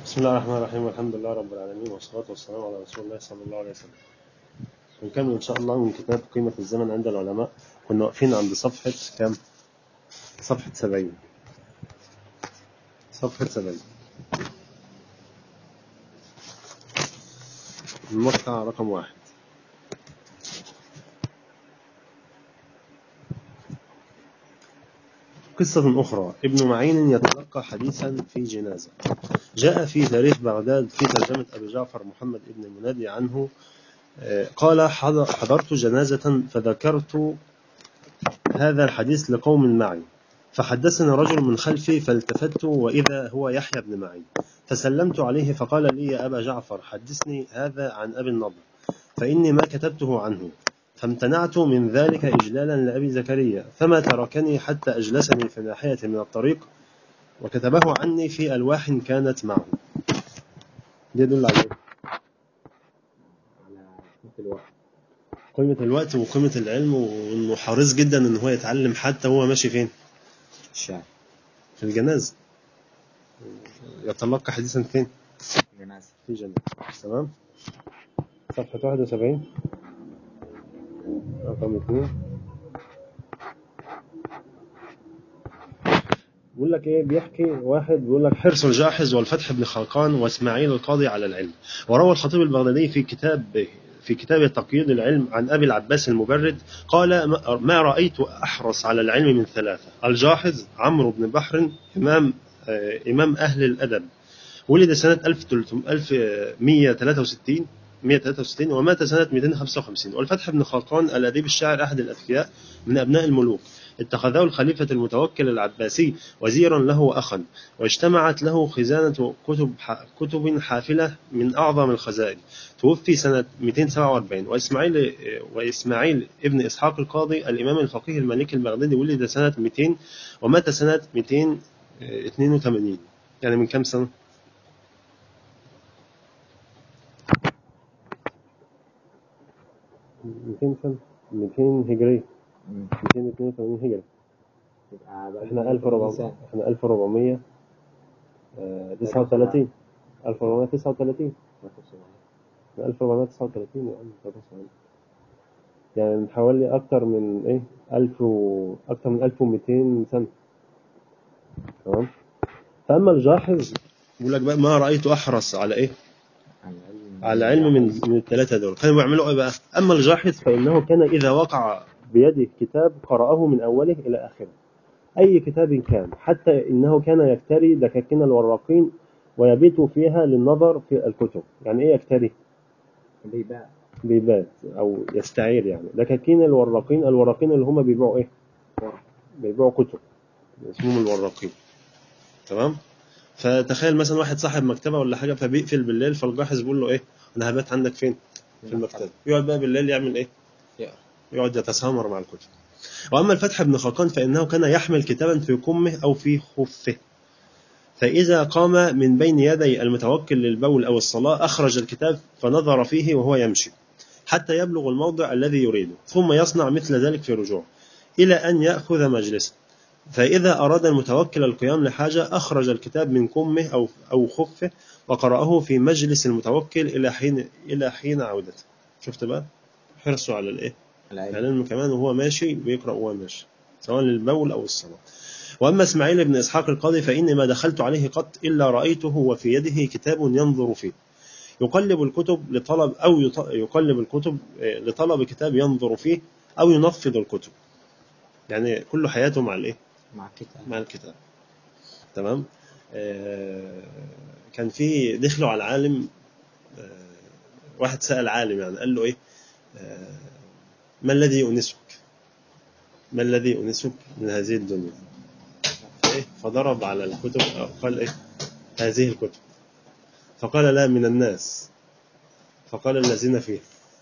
بسم الله الرحمن الرحيم والحمد لله رب العالمين والصلاة والسلام على رسول الله صلى الله عليه وسلم نكمل إن شاء الله من كتاب قيمة الزمن عند العلماء كنا واقفين عند صفحة كم؟ صفحة سبعين صفحة سبعين المقطع رقم واحد قصة أخرى ابن معين يتلقى حديثا في جنازة جاء في تاريخ بغداد في ترجمة أبي جعفر محمد ابن المنادي عنه قال حضرت جنازة فذكرت هذا الحديث لقوم معي فحدثني رجل من خلفي فالتفت وإذا هو يحيى بن معين فسلمت عليه فقال لي يا أبا جعفر حدثني هذا عن أبي النضر فإني ما كتبته عنه فامتنعت من ذلك إجلالا لأبي زكريا فما تركني حتى أجلسني في ناحية من الطريق وكتبه عني في ألواح كانت معه دي يدل على قيمة الوقت وقيمة العلم وإنه حريص جدا إن هو يتعلم حتى هو ماشي فين؟ الشعر في الجنازة يتلقى حديثا فين؟ جنازة في جنازة تمام؟ صفحة 71 رقم اثنين بيقول لك ايه بيحكي واحد بيقول لك حرص الجاحظ والفتح بن خلقان واسماعيل القاضي على العلم وروى الخطيب البغدادي في كتاب في كتاب تقييد العلم عن ابي العباس المبرد قال ما رايت احرص على العلم من ثلاثه الجاحظ عمرو بن بحر امام آه امام اهل الادب ولد سنه 1163 163 ومات سنة 255 والفتح بن خلقان الأديب الشاعر أحد الأذكياء من أبناء الملوك اتخذه الخليفة المتوكل العباسي وزيرا له وأخا واجتمعت له خزانة كتب كتب حافلة من أعظم الخزائن توفي سنة 247 وإسماعيل وإسماعيل ابن إسحاق القاضي الإمام الفقيه المالكي البغدادي ولد سنة 200 ومات سنة 282 يعني من كم سنة؟ 200 سنة 200 هجرية 282 هجري احنا 1400 احنا 1400 39 1439 1439 يعني يعني من حوالي أكتر من إيه 1000 و... أكتر من 1200 سنة تمام فأما الجاحظ بيقول لك بقى ما رأيت أحرص على إيه على العلم من من الثلاثة دول كانوا بيعملوا إيه بقى أما الجاحظ فإنه كان إذا وقع بيده كتاب قرأه من أوله إلى آخره أي كتاب كان حتى إنه كان يكتري دكاكين الوراقين ويبيت فيها للنظر في الكتب يعني إيه يكتري بيباع بيبات أو يستعير يعني دكاكين الوراقين الوراقين اللي هم بيبيعوا إيه بيبيعوا كتب اسمهم الوراقين تمام فتخيل مثلا واحد صاحب مكتبه ولا حاجه فبيقفل بالليل فالجاحظ بيقول له ايه انا هبات عندك فين في المكتبه يقعد بقى بالليل يعمل ايه يقرأ. يقعد يتسامر مع الكتب واما الفتح بن خلقان فانه كان يحمل كتابا في كمه او في خفه فإذا قام من بين يدي المتوكل للبول أو الصلاة أخرج الكتاب فنظر فيه وهو يمشي حتى يبلغ الموضع الذي يريده ثم يصنع مثل ذلك في رجوع إلى أن يأخذ مجلسا فإذا أراد المتوكل القيام لحاجة أخرج الكتاب من كمه أو أو خفه وقرأه في مجلس المتوكل إلى حين إلى حين عودته. شفت بقى؟ حرصه على الإيه؟ العلم العلم كمان وهو ماشي بيقرأ وهو ماشي سواء للبول أو الصلاة. وأما إسماعيل بن إسحاق القاضي فإني ما دخلت عليه قط إلا رأيته وفي يده كتاب ينظر فيه. يقلب الكتب لطلب أو يط- يقلب الكتب آه، لطلب كتاب ينظر فيه أو ينفض الكتب. يعني كل حياته مع الإيه؟ مع الكتاب مع الكتاب تمام آه، كان في دخلوا على العالم آه، واحد سأل عالم يعني قال له ايه آه، ما الذي يؤنسك ما الذي يؤنسك من هذه الدنيا فإيه؟ فضرب على الكتب أو قال ايه هذه الكتب فقال لا من الناس فقال الذين فيه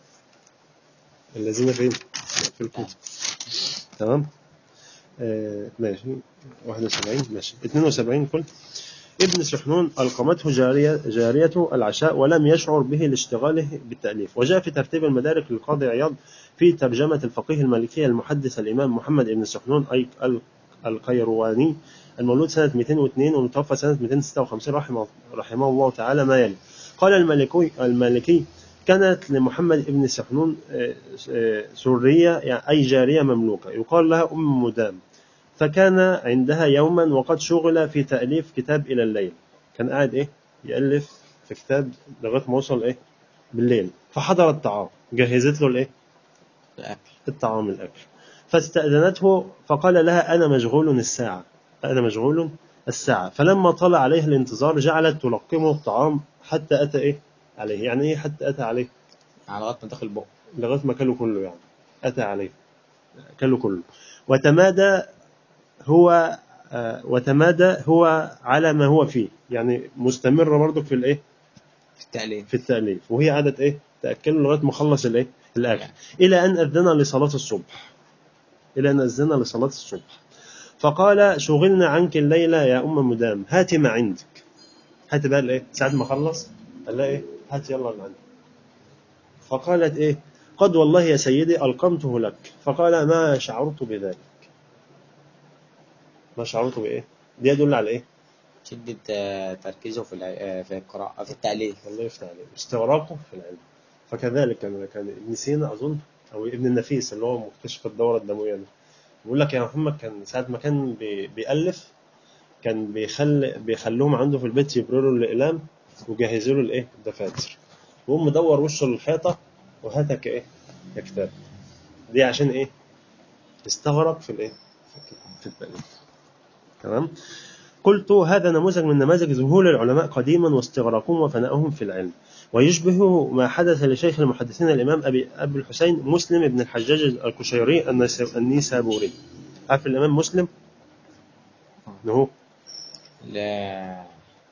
الذين فين في الكتب تمام آه ماشي 71 ماشي 72 كل ابن سحنون ألقمته جارية جاريته العشاء ولم يشعر به لاشتغاله بالتأليف وجاء في ترتيب المدارك للقاضي عياض في ترجمة الفقيه المالكي المحدث الإمام محمد بن سحنون أي القيرواني المولود سنة 202 والمتوفى سنة 256 رحمه, رحمه الله تعالى ما يلي قال المالكي, المالكي كانت لمحمد بن سحنون آه، آه، سرية يعني أي جارية مملوكة يقال لها أم مدام فكان عندها يوما وقد شغل في تأليف كتاب إلى الليل كان قاعد إيه يألف في كتاب لغاية ما وصل إيه بالليل فحضر الطعام جهزت له الإيه الأكل الطعام الأكل فاستأذنته فقال لها أنا مشغول الساعة أنا مشغول الساعة فلما طلع عليه الانتظار جعلت تلقمه الطعام حتى أتى إيه عليه يعني إيه حتى أتى عليه على لغاية ما دخل بقه لغاية ما كله كله يعني أتى عليه كله كله وتمادى هو آه، وتمادى هو على ما هو فيه يعني مستمر برضك في الايه في التأليف في التأليف وهي قعدت ايه تأكله لغاية ما خلص الايه الأكل إلى أن أذن لصلاة الصبح إلى أن أذن لصلاة الصبح فقال شغلنا عنك الليلة يا أم مدام هات ما عندك هات بقى الايه ساعة ما خلص قال لها ايه هات يلا اللي عندك فقالت ايه قد والله يا سيدي ألقمته لك فقال ما شعرت بذلك ما شعرت بإيه دي يدل على إيه شدة آه، تركيزه في الع- آه، في القراءة في التأليف الله يفتح عليه استغراقه في العلم فكذلك كان كان ابن سينا أظن أو ابن النفيس اللي هو مكتشف الدورة الدموية ده بيقول لك يا محمد كان ساعة ما كان بي- بيألف كان بيخل بيخلوهم عنده في البيت يبرروا الأقلام ويجهزوا له الإيه الدفاتر وهم مدور وشه للحيطة وهاتك إيه يا كتاب دي عشان إيه استغرق في الإيه في التأليف تمام قلت هذا نموذج من نماذج ذهول العلماء قديما واستغراقهم وفنائهم في العلم ويشبه ما حدث لشيخ المحدثين الإمام أبي أبي الحسين مسلم بن الحجاج الكشيري النيس- النيسابوري عارف الإمام مسلم إنه لا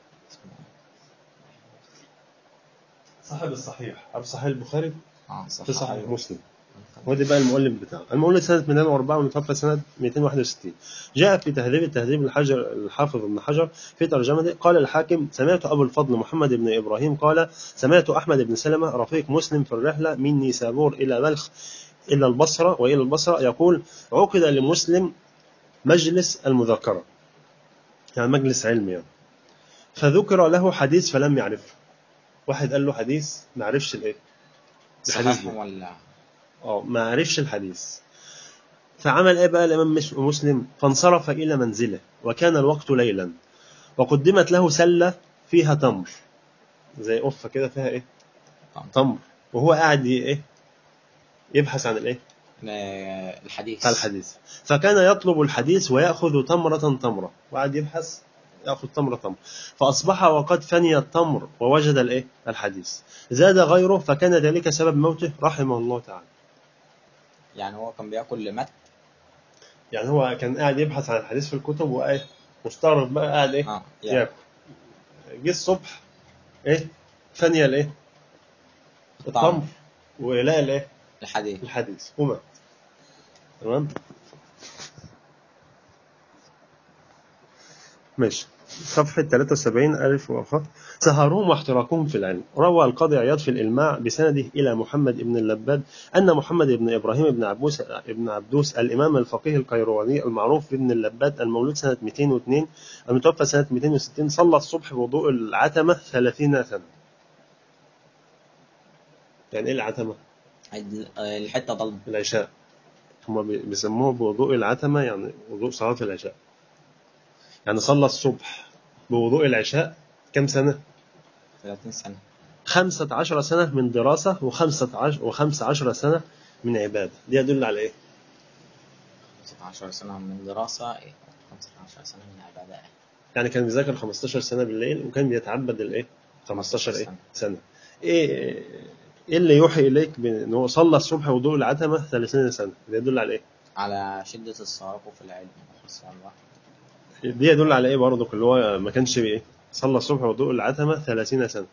صاحب الصحيح عارف صحيح البخاري اه صح في صحيح أيوة. مسلم هو ده بقى المؤلف بتاعه المؤلف سنة 204 والمتوفى سنة 261 جاء في تهذيب التهذيب الحجر الحافظ ابن حجر في ترجمته قال الحاكم سمعت أبو الفضل محمد بن إبراهيم قال سمعت أحمد بن سلمة رفيق مسلم في الرحلة من نيسابور إلى بلخ إلى البصرة وإلى البصرة يقول عقد لمسلم مجلس المذاكرة يعني مجلس علم يعني فذكر له حديث فلم يعرفه واحد قال له حديث ما عرفش الايه الحديث صحيح ده. ولا اه ما عرفش الحديث فعمل ايه بقى الامام مش- مسلم فانصرف الى منزله وكان الوقت ليلا وقدمت له سله فيها تمر زي قفه كده فيها ايه تمر. تمر وهو قاعد ي- ايه يبحث عن الايه آه، الحديث عن الحديث فكان يطلب الحديث وياخذ تمره تمره وقعد يبحث ياخذ تمره تمره فاصبح وقد فني التمر ووجد الايه الحديث زاد غيره فكان ذلك سبب موته رحمه الله تعالى يعني هو كان بياكل لمت يعني هو كان قاعد يبحث عن الحديث في الكتب وقاعد مستغرب بقى قاعد ايه اه يعني ياكل جه الصبح ايه ثانية الايه التمر ولقى الايه الحديث الحديث ومات تمام ماشي صفحة 73 ألف وأخر سهرهم واحتراقهم في العلم روى القاضي عياض في الإلماع بسنده إلى محمد بن اللباد أن محمد بن إبراهيم بن عبوس بن عبدوس الإمام الفقيه القيرواني المعروف بابن اللباد المولود سنة 202 المتوفى سنة 260 صلى الصبح بوضوء العتمة 30 سنة يعني إيه العتمة؟ عد- آه، الحته ضلمه العشاء هم بي- بيسموه بوضوء العتمة يعني وضوء صلاة العشاء يعني صلى الصبح بوضوء العشاء كم سنة؟ 30 سنه خمسة عشر سنة من دراسة وخمسة عشر وخمسة عشر سنة من عبادة دي يدل على إيه؟ 15 سنه من دراسه إيه، 15 سنه من عباده يعني كان بيذاكر 15 سنة بالليل وكان بيتعبد الإيه؟ 15 إيه؟ سنة. سنة إيه إيه اللي يوحي إليك بأن هو صلى الصبح وضوء العتمة 30 سنة ده يدل على إيه؟ على شده الصراخ في العلم وحرص على الله. دي يدل على ايه برضه اللي هو ما كانش بايه صلى الصبح وضوء العتمه 30 سنه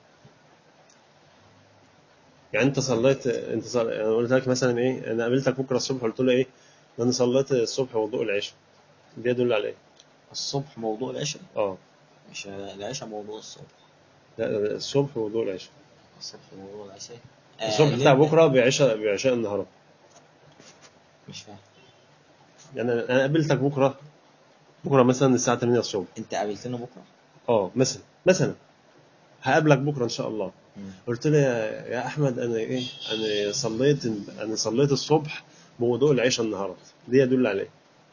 يعني انت صليت انت صل... يعني قلت لك مثلا ايه انا قابلتك بكره الصبح قلت له ايه انا صليت الصبح وضوء العشاء دي يدل على ايه الصبح موضوع العشاء اه مش العشاء موضوع الصبح لا الصبح وضوء العشاء الصبح موضوع العشاء آه، الصبح بتاع ليه؟ بكره بعشاء بعشاء النهارده مش فاهم يعني انا قابلتك بكره بكره مثلا الساعه 8 الصبح انت قابلتني بكره اه مثلا مثلا هقابلك بكره ان شاء الله مم. قلت له يا يا احمد انا ايه انا صليت انا صليت الصبح بوضوء العشاء النهارده دي يدل على ايه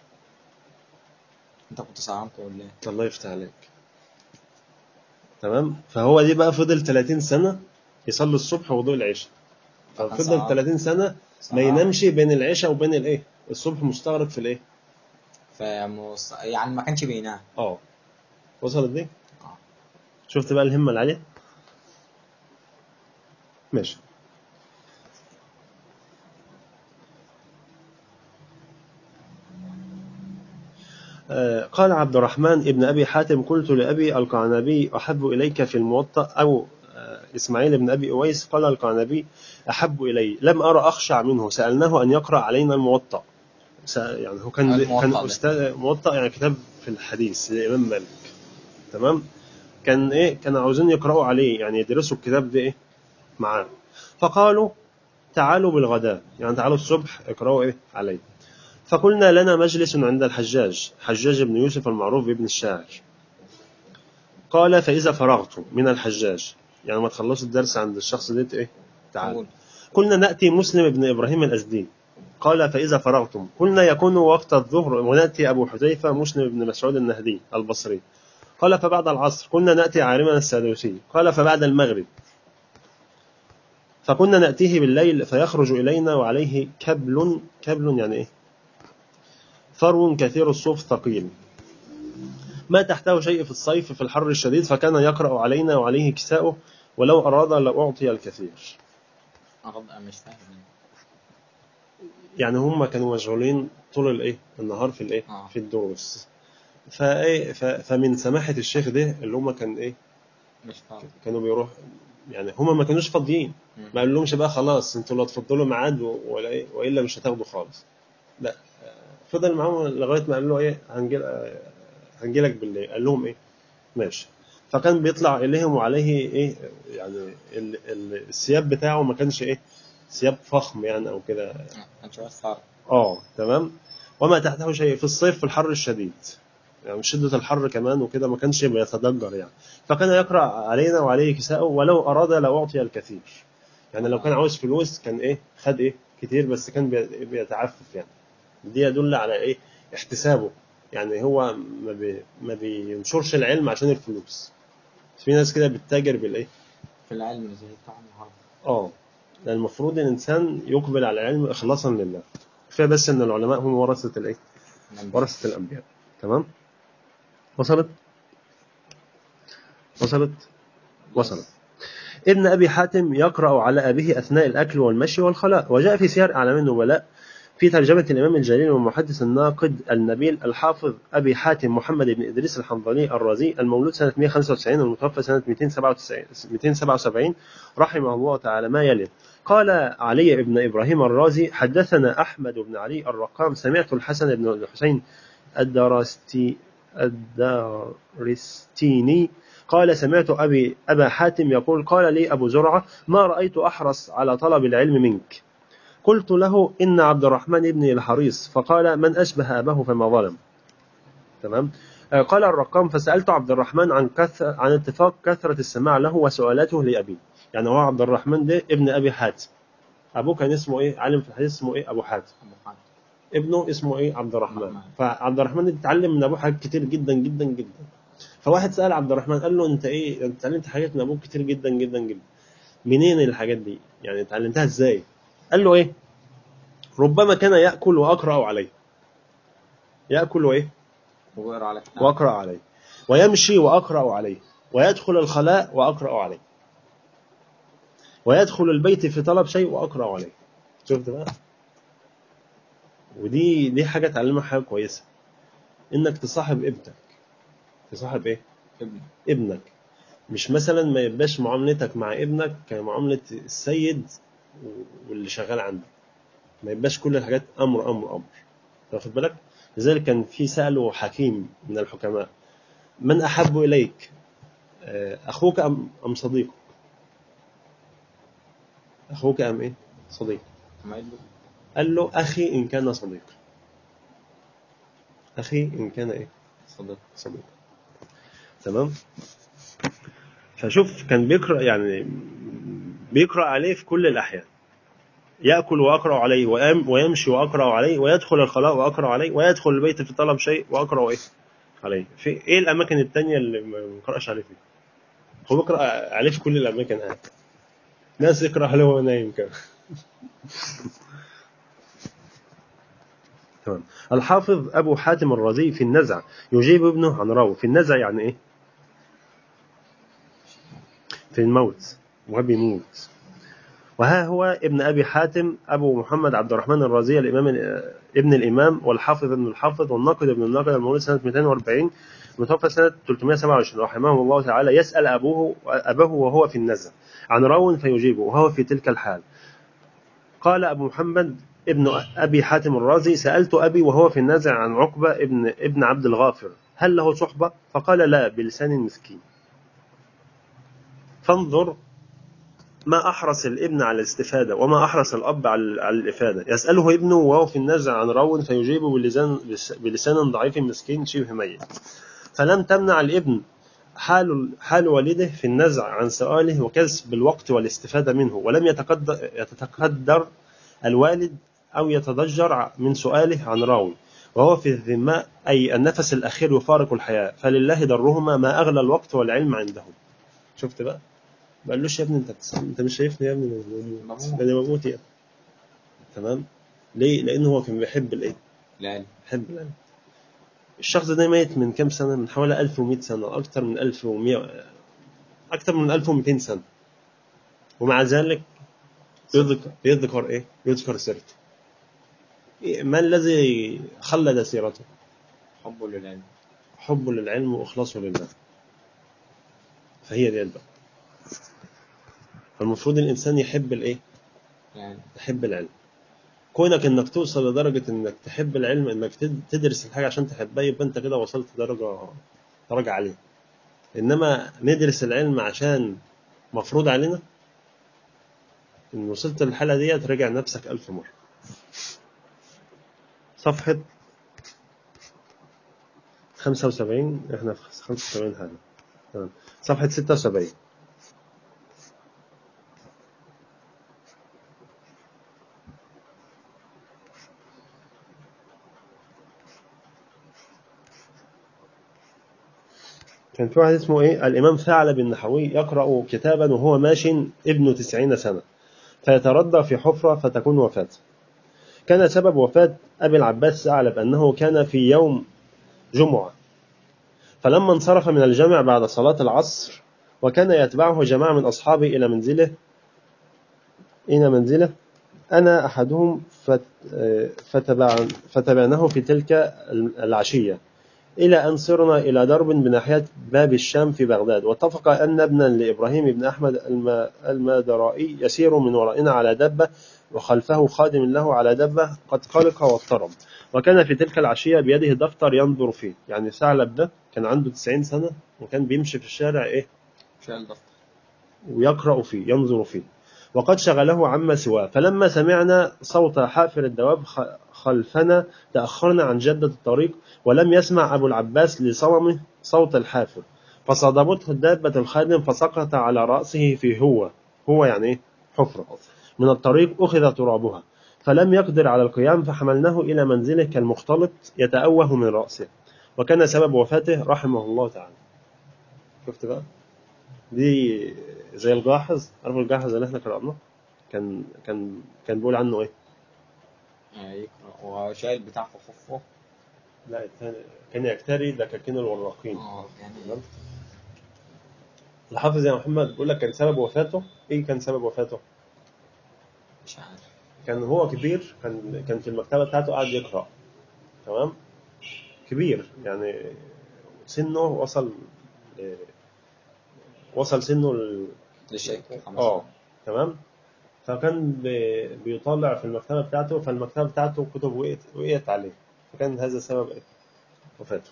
انت كنت سهرانكم ولا ايه؟ الله يفتح عليك تمام فهو دي بقى فضل 30 سنه يصلي الصبح ووضوء العشاء ففضل سهران. 30 سنه ما سهران. ينامش بين العشاء وبين الايه الصبح مستغرق في الايه فمص... يعني ما كانش بينام اه وصلت دي اه شفت بقى الهمه العاليه ماشي آه، قال عبد الرحمن ابن أبي حاتم قلت لأبي القعنبي أحب إليك في الموطأ أو آه، إسماعيل بن أبي أويس قال القعنبي أحب إلي لم أرى أخشع منه سألناه أن يقرأ علينا الموطأ س- يعني هو كان الموطأ كان ده. أستاذ موطأ يعني كتاب في الحديث للإمام مالك تمام كان إيه كانوا عاوزين يقرأوا عليه يعني يدرسوا الكتاب ده إيه معاه فقالوا تعالوا بالغداء يعني تعالوا الصبح اقرأوا إيه عليه فقلنا لنا مجلس عند الحجاج حجاج بن يوسف المعروف بابن الشاعر قال فإذا فرغت من الحجاج يعني ما تخلصوا الدرس عند الشخص ده إيه تعال قول. قلنا نأتي مسلم بن إبراهيم الأزدي قال فإذا فرغتم قلنا يكون وقت الظهر ونأتي أبو حذيفة مسلم بن مسعود النهدي البصري قال فبعد العصر قلنا نأتي عارما السادوسي قال فبعد المغرب فكنا نأتيه بالليل فيخرج إلينا وعليه كبل كبل يعني إيه فرو كثير الصوف ثقيل ما تحته شيء في الصيف في الحر الشديد فكان يقرأ علينا وعليه كساؤه ولو أراد لأعطي الكثير أرد أنا مش فاهم يعني هم كانوا مشغولين طول الايه النهار في الايه آه. في الدروس فايه ف- فمن سماحه الشيخ ده اللي هم كان ايه مش فاهم كانوا بيروح يعني هم ما كانوش فاضيين مم. ما قال لهمش بقى خلاص انتوا لا تفضلوا ميعاد و- ولا ايه والا مش هتاخدوا خالص لا آه، فضل معاهم لغايه ما قال له ايه هنجي هنجي لك بالليل قال لهم ايه ماشي فكان بيطلع اليهم وعليه ايه يعني ال- ال- الثياب بتاعه ما كانش ايه ثياب فخم يعني او كده كان شوية فرق اه تمام وما تحته شيء في الصيف في الحر الشديد يعني شدة الحر كمان وكده ما كانش بيتضجر يعني فكان يقرأ علينا وعليه كساءه ولو أراد لأعطي الكثير يعني لو كان عاوز فلوس كان إيه خد إيه كتير بس كان بي- بيتعفف يعني دي يدل على إيه احتسابه يعني هو ما, بي ما بينشرش العلم عشان الفلوس في ناس كده بتتاجر بالإيه في العلم زي بتاع النهارده اه ده المفروض الإنسان يقبل على العلم إخلاصا لله كفاية بس إن العلماء هم ورثة الإيه ورثة الأنبياء تمام وصلت وصلت وصلت ابن أبي حاتم يقرأ على أبيه أثناء الأكل والمشي والخلاء وجاء في سير أعلام النبلاء في ترجمة الإمام الجليل والمحدث الناقد النبيل الحافظ أبي حاتم محمد بن إدريس الحنظلي الرازي المولود سنة 195 والمتوفى سنة 297 277 رحمه الله تعالى ما يلي قال علي بن إبراهيم الرازي حدثنا أحمد بن علي الرقام سمعت الحسن بن الحسين الدارستي الدارستيني قال سمعت أبي أبا حاتم يقول قال لي أبو زرعة ما رأيت أحرص على طلب العلم منك قلت له إن عبد الرحمن ابني الحريص فقال من أشبه أباه فما ظلم تمام آه، قال الرقام فسألت عبد الرحمن عن كثر عن اتفاق كثرة السماع له وسؤالاته لأبيه يعني هو عبد الرحمن ده ابن أبي حاتم أبوه كان اسمه إيه عالم في الحديث اسمه إيه أبو حاتم أبو حاتم ابنه اسمه ايه عبد الرحمن الرحمن. فعبد الرحمن اتعلم من ابوه حاجات كتير جدا جدا جدا فواحد سال عبد الرحمن قال له انت ايه انت اتعلمت حاجات من ابوك كتير جدا جدا جدا منين الحاجات دي يعني اتعلمتها ازاي قال له ايه ربما كان ياكل واقرا عليه ياكل وايه وبقرا على كتاب واقرا عليه ويمشي واقرا عليه ويدخل الخلاء واقرا عليه ويدخل البيت في طلب شيء واقرا عليه شفت بقى ودي دي حاجه تعلمها حاجه كويسه انك تصاحب ابنك تصاحب ايه ابن ابنك مش مثلا ما يبقاش معاملتك مع ابنك كمعامله السيد واللي شغال عندك ما يبقاش كل الحاجات امر امر امر واخد بالك لذلك كان في سأله حكيم من الحكماء من أحب إليك آه، أخوك أم أم صديقك أخوك أم إيه صديق ما يقول له قال له أخي إن كان صديق أخي إن كان إيه صدق صدوق تمام فشوف كان بيقرأ يعني بيقرأ عليه في كل الأحيان يأكل وأقرأ عليه ويم- ويمشي وأقرأ عليه ويدخل الخلاء وأقرأ عليه ويدخل البيت في طلب شيء وأقرأ إيه عليه في إيه الأماكن التانية اللي ما بنقرأش عليه فيها هو بيقرأ عليه في كل الأماكن قاعد ناس يقرأ عليه وهو نايم كده تمام الحافظ أبو حاتم الرازي في النزع يجيب ابنه عن راوي في النزع يعني إيه في الموت وهو بيموت وها هو ابن أبي حاتم أبو محمد عبد الرحمن الرازي الإمام ابن الإمام والحافظ ابن الحافظ والناقد ابن الناقد المولود سنة 240 متوفى سنة 327 رحمه الله تعالى يسأل أبوه أباه وهو في النزع عن راو فيجيبه وهو في تلك الحال قال أبو محمد ابن أبي حاتم الرازي سألت أبي وهو في النزع عن عقبة ابن ابن عبد الغافر هل له صحبة؟ فقال لا بلسان مسكين فانظر ما أحرص الابن على الاستفادة وما أحرص الأب على على الإفادة يسأله ابنه وهو في النزع عن رو فيجيبه بلسان, بلسان ضعيف مسكين شبه ميت فلم تمنع الابن حال حال والده في النزع عن سؤاله وكسب الوقت والاستفادة منه ولم يتقدر, يتقدر الوالد أو يتضجر من سؤاله عن راوي وهو في الذمة أي النفس الأخير يفارق الحياة فلله درهما ما أغلى الوقت والعلم عندهم شفت بقى ما قالوش يا ابني انت بتسأل انت مش شايفني يا ابني أنا بموت. بموت. ده انا بموت يا ابني تمام ليه لانه هو كان بيحب الايه العلم بيحب العلم الشخص ده ميت من كام سنه من حوالي 1100 سنه اكتر من 1100 اكتر من 1200 سنه ومع ذلك يذكر يذكر ايه يذكر سيرته إيه- ما الذي خلد سيرته حبه للعلم حبه للعلم واخلاصه لله فهي دي بقى فالمفروض الانسان يحب الايه يعني تحب العلم كونك انك توصل لدرجة انك تحب العلم انك تد- تدرس الحاجة عشان تحبها يبقى انت كده وصلت درجة درجة عالية انما ندرس العلم عشان مفروض علينا ان وصلت للحالة ديت راجع نفسك ألف مرة صفحة 75 احنا في 75 حاجة تمام صفحة 76 كان في واحد اسمه ايه الامام ثعلب النحوي يقرا كتابا وهو ماش ابن تسعين سنه فيتردى في حفره فتكون وفاته كان سبب وفاه ابي العباس ثعلب انه كان في يوم جمعه فلما انصرف من الجامع بعد صلاه العصر وكان يتبعه جماعه من اصحابه الى منزله الى منزله انا احدهم فت فتبع فتبعناه في تلك العشيه إلى أن صرنا إلى درب بناحية باب الشام في بغداد واتفق أن ابنا لإبراهيم بن أحمد الم- المادرائي يسير من ورائنا على دبة وخلفه خادم له على دبة قد قلق واضطرب وكان في تلك العشية بيده دفتر ينظر فيه يعني ثعلب ده كان عنده 90 سنة وكان بيمشي في الشارع إيه شايل دفتر ويقرأ فيه ينظر فيه وقد شغله عما سواه فلما سمعنا صوت حافر الدواب خ- خلفنا تأخرنا عن جدة الطريق ولم يسمع أبو العباس لصممه صوت الحافر فصدمته الدابة الخادم فسقط على رأسه في هو هو يعني إيه؟ حفرة من الطريق أخذ ترابها فلم يقدر على القيام فحملناه إلى منزله كالمختلط يتأوه من رأسه وكان سبب وفاته رحمه الله تعالى شفت بقى دي زي الجاحظ عارف الجاحظ اللي احنا قرأناه كان كان كان بيقول عنه ايه يعني يقرأ وهو شايل بتاع في خفه لا الثاني كان يكتري دكاكين الوراقين اه يعني تمام الحافظ يا محمد بيقول لك كان سبب وفاته ايه كان سبب وفاته مش عارف كان هو كبير كان كان في المكتبه بتاعته قاعد يقرا تمام كبير يعني سنه وصل ل- وصل سنه ل- للشيك خمس اه تمام فكان بي- بيطلع في المكتبه بتاعته فالمكتبه بتاعته كتب وقعت وقعت عليه فكان هذا سبب ايه وفاته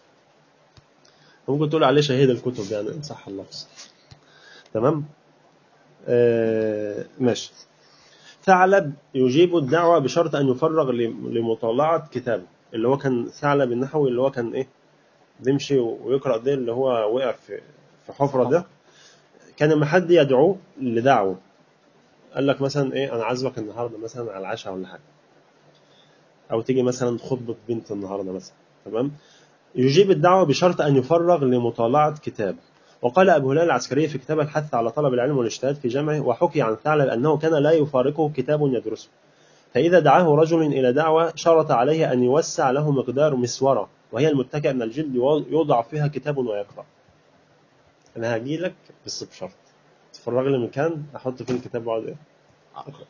ممكن تقول عليه شهيد الكتب يعني ان صح اللفظ تمام آه ماشي ثعلب يجيب الدعوة بشرط أن يفرغ لم- لمطالعة كتابه اللي هو كان ثعلب النحوي اللي هو كان إيه بيمشي ويقرأ ده اللي هو وقع في في حفرة ده كان لما حد يدعوه لدعوة قال لك مثلا ايه انا عازبك النهارده مثلا على العشاء ولا حاجه او تيجي مثلا خطبه بنت النهارده مثلا تمام يجيب الدعوه بشرط ان يفرغ لمطالعه كتاب وقال ابو هلال العسكري في كتاب الحث على طلب العلم والاجتهاد في جمعه وحكي عن ثعلب انه كان لا يفارقه كتاب يدرسه فاذا دعاه رجل الى دعوه شرط عليه ان يوسع له مقدار مسوره وهي المتكئ من الجلد يوضع فيها كتاب ويقرا انا هجي لك بس بشرط تفرغ لي مكان احط فيه الكتاب واقعد ايه أقرأ.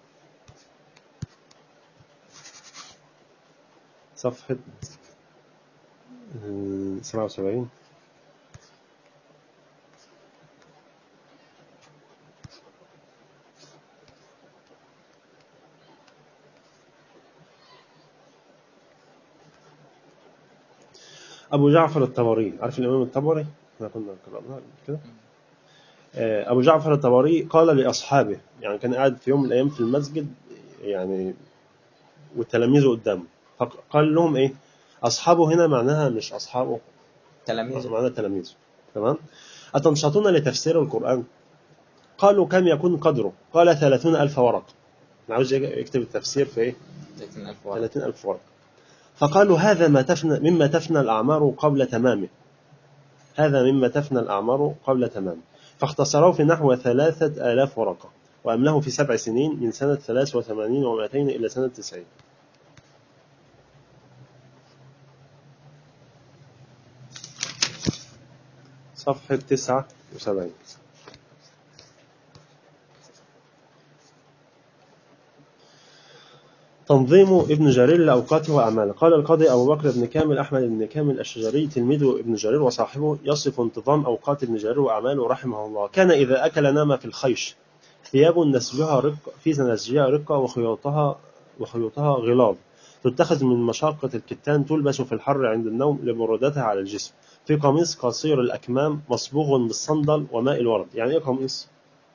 صفحة آه، 77 أبو جعفر الطبري عارف الإمام الطبري؟ احنا كنا قرأناها قبل كده آه، أبو جعفر الطبري قال لأصحابه يعني كان قاعد في يوم من الأيام في المسجد يعني والتلاميذ قدامه فقال لهم إيه أصحابه هنا معناها مش أصحابه تلاميذ معناها تلاميذه تمام أتنشطون لتفسير القرآن قالوا كم يكون قدره قال ثلاثون ألف ورقة أنا عاوز يكتب التفسير في إيه 30000 ورقة ثلاثين ألف ورقة فقالوا هذا ما تفنى مما تفنى الأعمار قبل تمامه هذا مما تفنى الأعمار قبل تمامه فاختصروه في نحو ثلاثة آلاف ورقة وأمله في سبع سنين من سنة ثلاث وثمانين ومائتين إلى سنة تسعين صفحة تسعة وسبعين تنظيم ابن جرير لأوقاته وأعماله قال القاضي أبو بكر بن كامل أحمد بن كامل الشجري تلميذ ابن جرير وصاحبه يصف انتظام أوقات ابن جرير وأعماله رحمه الله كان إذا أكل نام في الخيش ثياب نسجها رق في نسجها رقة وخيوطها وخيوطها غلاظ تتخذ من مشاقة الكتان تلبس في الحر عند النوم لبرودتها على الجسم في قميص قصير الأكمام مصبوغ بالصندل وماء الورد يعني إيه قميص؟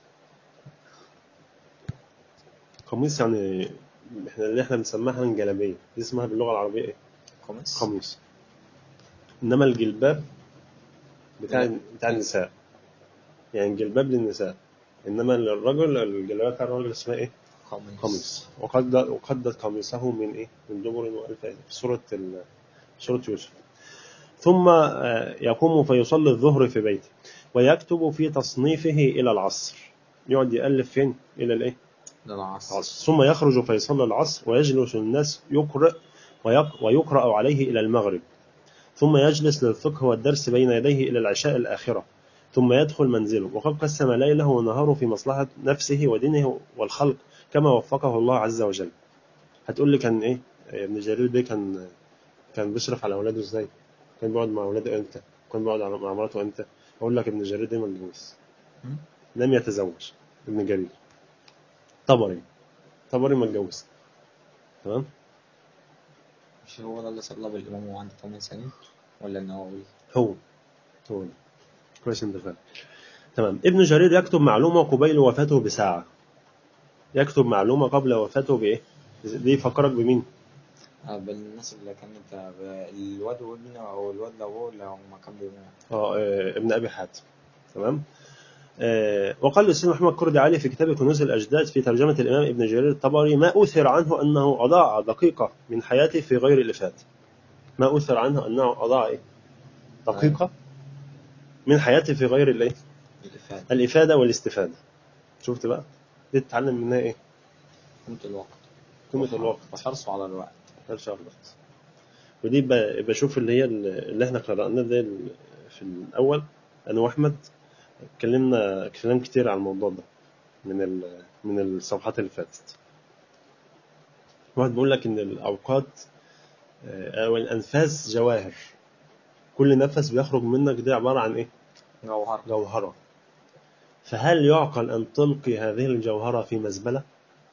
قميص يعني احنا اللي احنا بنسميها الجلابيه دي اسمها باللغه العربيه ايه قميص قميص انما الجلباب بتاع لا. بتاع النساء يعني الجلباب للنساء انما للرجل الجلابيه بتاع الرجل اسمها ايه قميص قميص وقد وقدت قميصه من ايه من دبر والف في سوره ال... سوره يوسف ثم آه، يقوم فيصلي الظهر في بيته ويكتب في تصنيفه الى العصر يقعد يالف فين الى الايه للعصر العصر ثم يخرج فيصلي العصر ويجلس الناس يقرأ ويق- ويقرأ عليه إلى المغرب ثم يجلس للفقه والدرس بين يديه إلى العشاء الآخرة ثم يدخل منزله وقد قسم ليله ونهاره في مصلحة نفسه ودينه والخلق كما وفقه الله عز وجل هتقول لي كان إيه ابن جرير ده كان كان بيصرف على أولاده إزاي كان بيقعد مع أولاده إمتى كان بيقعد على- مع مراته إمتى أقول لك ابن جرير ده متجوز مم. لم يتزوج ابن جرير طبري طبري ما اتجوز تمام مش هو ده اللي صلى بالإمام وهو عنده 8 سنين ولا النووي هو هو كويس انت فاهم تمام ابن جرير يكتب معلومة قبيل وفاته بساعة يكتب معلومة قبل وفاته بإيه؟ دي يفكرك بمين؟ آه، بالناس اللي كانت آه، الواد وابنه أو الواد لو هو اللي هم كانوا بيبقوا اه آه، ابن أبي حاتم تمام آه وقال الأستاذ محمد كردي علي في كتاب كنوز الأجداد في ترجمة الإمام ابن جرير الطبري ما أثر عنه أنه أضاع دقيقة من حياته في غير الإفادة ما أثر عنه أنه أضاع إيه؟ دقيقة من حياته في غير الإيه؟ الإفادة الإفادة والاستفادة شفت بقى؟ دي تتعلم منها إيه؟ قيمة الوقت قيمة الوقت وحرصه على الوقت ان شاء الله ودي ب- بشوف اللي هي اللي احنا قرأناه ده ال- في الأول أنا وأحمد اتكلمنا كلام كتير عن الموضوع ده من ال- من الصفحات اللي فاتت واحد بيقول لك إن الأوقات آه، أو الأنفاس جواهر كل نفس بيخرج منك ده عبارة عن إيه؟ جوهر جوهرة فهل يعقل أن تلقي هذه الجوهرة في مزبلة؟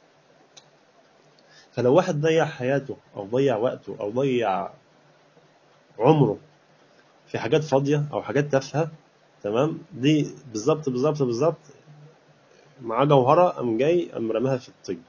فلو واحد ضيع حياته أو ضيع وقته أو ضيع عمره في حاجات فاضية أو حاجات تافهة تمام دي بالظبط بالظبط بالظبط معاه جوهرة قام جاي قام رماها في الطين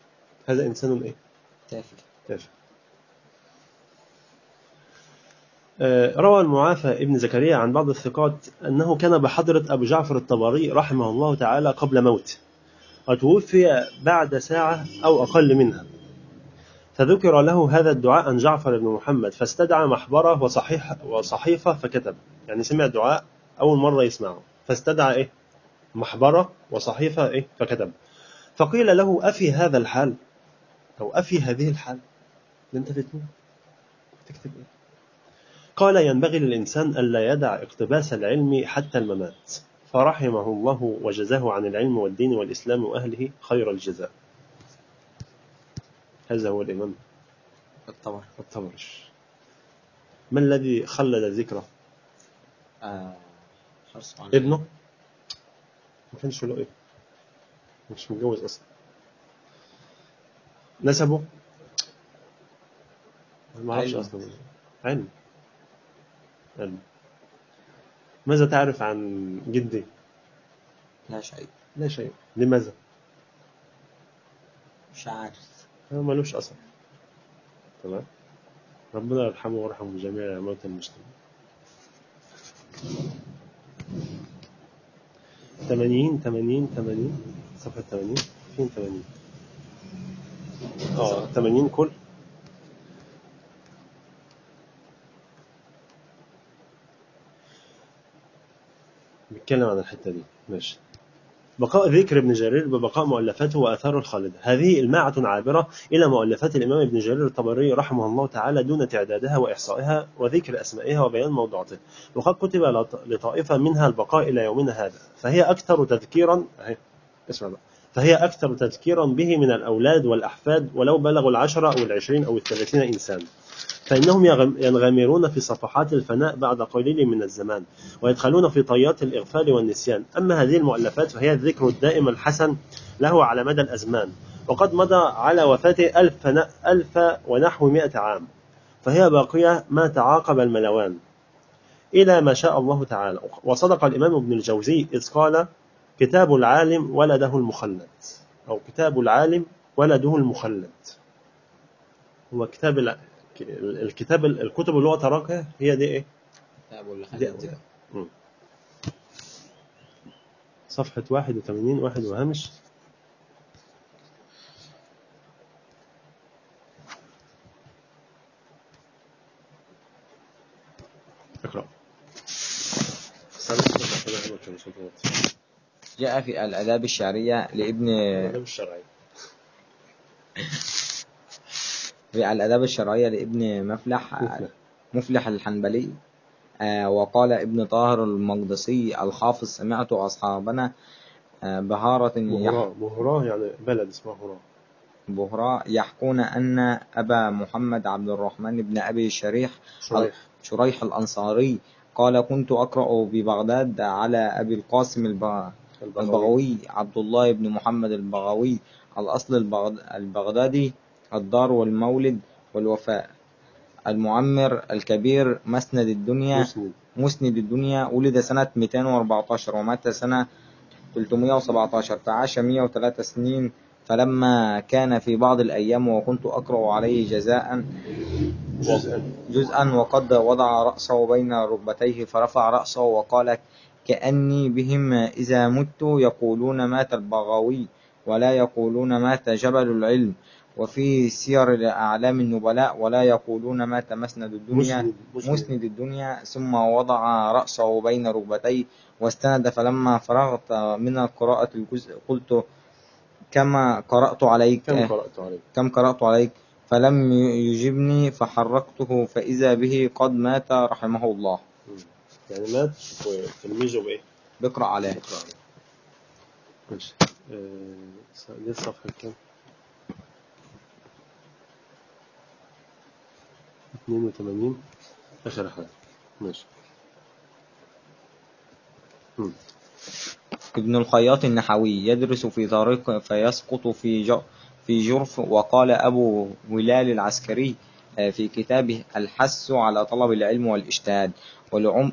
هذا إنسان إيه؟ تافه تافه آه، روى المعافى ابن زكريا عن بعض الثقات أنه كان بحضرة أبو جعفر الطبري رحمه الله تعالى قبل موته وتوفي بعد ساعة أو أقل منها فذكر له هذا الدعاء عن جعفر بن محمد فاستدعى محبرة وصحيح وصحيفة فكتب يعني سمع الدعاء أول مرة يسمعه فاستدعى إيه محبرة وصحيفة إيه فكتب فقيل له أفي هذا الحال أو أفي هذه الحال ده أنت تتمنى تكتب إيه قال ينبغي للإنسان ألا يدع اقتباس العلم حتى الممات فرحمه الله وجزاه عن العلم والدين والإسلام وأهله خير الجزاء هذا هو الإمام الطبر الطبري ما الذي خلد ذكره آه حرص على ابنه ما كانش له ابن مش متجوز أصلا نسبه ما اعرفش علم. أصلا علم علم ماذا تعرف عن جدي؟ لا شيء لا شيء لماذا؟ مش عارف هو ملوش أثر تمام ربنا يرحمه ويرحم جميع موتى المسلمين ثمانين ثمانين ثمانين صفحة ثمانين فين ثمانين اه ثمانين كل بيتكلم عن الحتة دي ماشي بقاء ذكر ابن جرير ببقاء مؤلفاته وآثاره الخالدة هذه إلماعة عابرة إلى مؤلفات الإمام ابن جرير الطبري رحمه الله تعالى دون تعدادها وإحصائها وذكر أسمائها وبيان موضوعاتها وقد كتب لط- لطائفة منها البقاء إلى يومنا هذا فهي أكثر تذكيرا أهي اسمع بقى فهي أكثر تذكيرا به من الأولاد والأحفاد ولو بلغوا العشرة أو العشرين أو الثلاثين إنسان فإنهم يغم- ينغمرون في صفحات الفناء بعد قليل من الزمان ويدخلون في طيات الإغفال والنسيان أما هذه المؤلفات فهي الذكر الدائم الحسن له على مدى الأزمان وقد مضى على وفاته ألف, ن- ألف ونحو مئة عام فهي باقية ما تعاقب الملوان إلى ما شاء الله تعالى وصدق الإمام ابن الجوزي إذ قال كتاب العالم ولده المخلد أو كتاب العالم ولده المخلد هو كتاب الع- الكتاب الكتب اللي هو تركها هي دي ايه؟ كتاب ولا دي خلد ذكر مم. صفحة 81 واحد وهامش اقرأ استنى، استنى، استنى، استنى، كان صوت واطي. جاء في الآداب الشعرية لابن الآداب الشرعية في الآداب الشرعية لابن مفلح مفلح. مفلح الحنبلي آه، وقال ابن طاهر المقدسي الحافظ سمعت أصحابنا آه، بهارة يح- مهراء مهراء يعني بلد اسمها هراء بهراء يحكون أن أبا محمد عبد الرحمن بن أبي شريح شريح شريح الأنصاري قال كنت أقرأ ببغداد على أبي القاسم الب- البغوي البغوي عبد الله بن محمد البغوي الأصل البغد- البغدادي الدار والمولد والوفاء المعمر الكبير مسند الدنيا مسند مسند الدنيا ولد سنة 214 ومات سنة 317 فعاش 103 سنين فلما كان في بعض الأيام وكنت أقرأ عليه جزاء جزءا جزءا وقد وضع رأسه بين ركبتيه فرفع رأسه وقال كأني بهم إذا مت يقولون مات البغوي ولا يقولون مات جبل العلم وفي سير أعلام النبلاء ولا يقولون مات مسند الدنيا مسند مسند. مسند الدنيا ثم وضع رأسه بين ركبتيه واستند فلما فرغت من قراءة الجزء قلت كما قرأت عليك كم قرأت عليه كم قرأت عليك فلم يجبني فحركته فإذا به قد مات رحمه الله مم. يعني مات وتلميذه بايه؟ بقرأ عليه اقرأ عليه. ماشي آه، دي الصفحة كام؟ 82 آخر حاجة ماشي مم. ابن الخياط النحوي يدرس في طريق فيسقط في ج- في جرف وقال أبو ولال العسكري آه، في كتابه الحث على طلب العلم والاجتهاد ولعم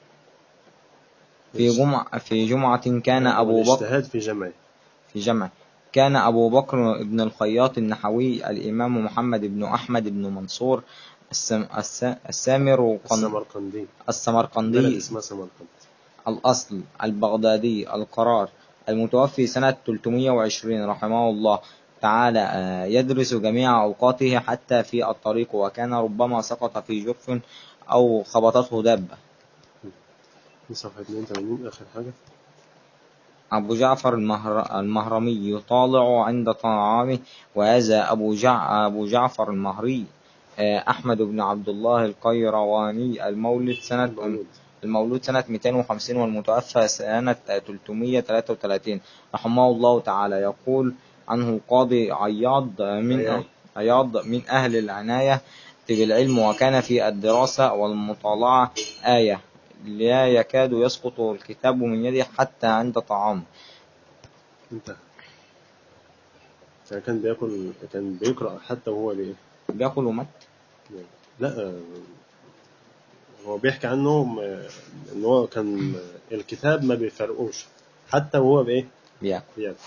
في جمعة في جمعة كان أبو بكر والاجتهاد في جمعه في جمع كان أبو بكر بن الخياط النحوي الإمام محمد بن أحمد بن منصور السم الس السامر قن- السمرقندي بلد السمرقندي اسمها سمرقند الأصل البغدادي القرار المتوفي سنة 320 رحمه الله تعالى آه، يدرس جميع أوقاته حتى في الطريق وكان ربما سقط في جرف أو خبطته دابة في صفحة 82 آخر حاجة أبو جعفر المهر... المهرمي يطالع عند طعامه وهذا أبو, جع... أبو جعفر المهري آه، أحمد بن عبد الله القيرواني المولد سنة المولود المولود سنة 250 والمتوفى سنة 333 رحمه الله تعالى يقول عنه القاضي عياض من عياض. عياض من أهل العناية بالعلم وكان في الدراسة والمطالعة آية لا يكاد يسقط الكتاب من يده حتى عند طعام انتهى يعني كان بياكل كان بيقرأ حتى وهو بإيه؟ بياكل ومت لا آه، هو بيحكي عنه م- ان هو كان الكتاب ما بيفرقوش حتى وهو بايه؟ بياكل بياكل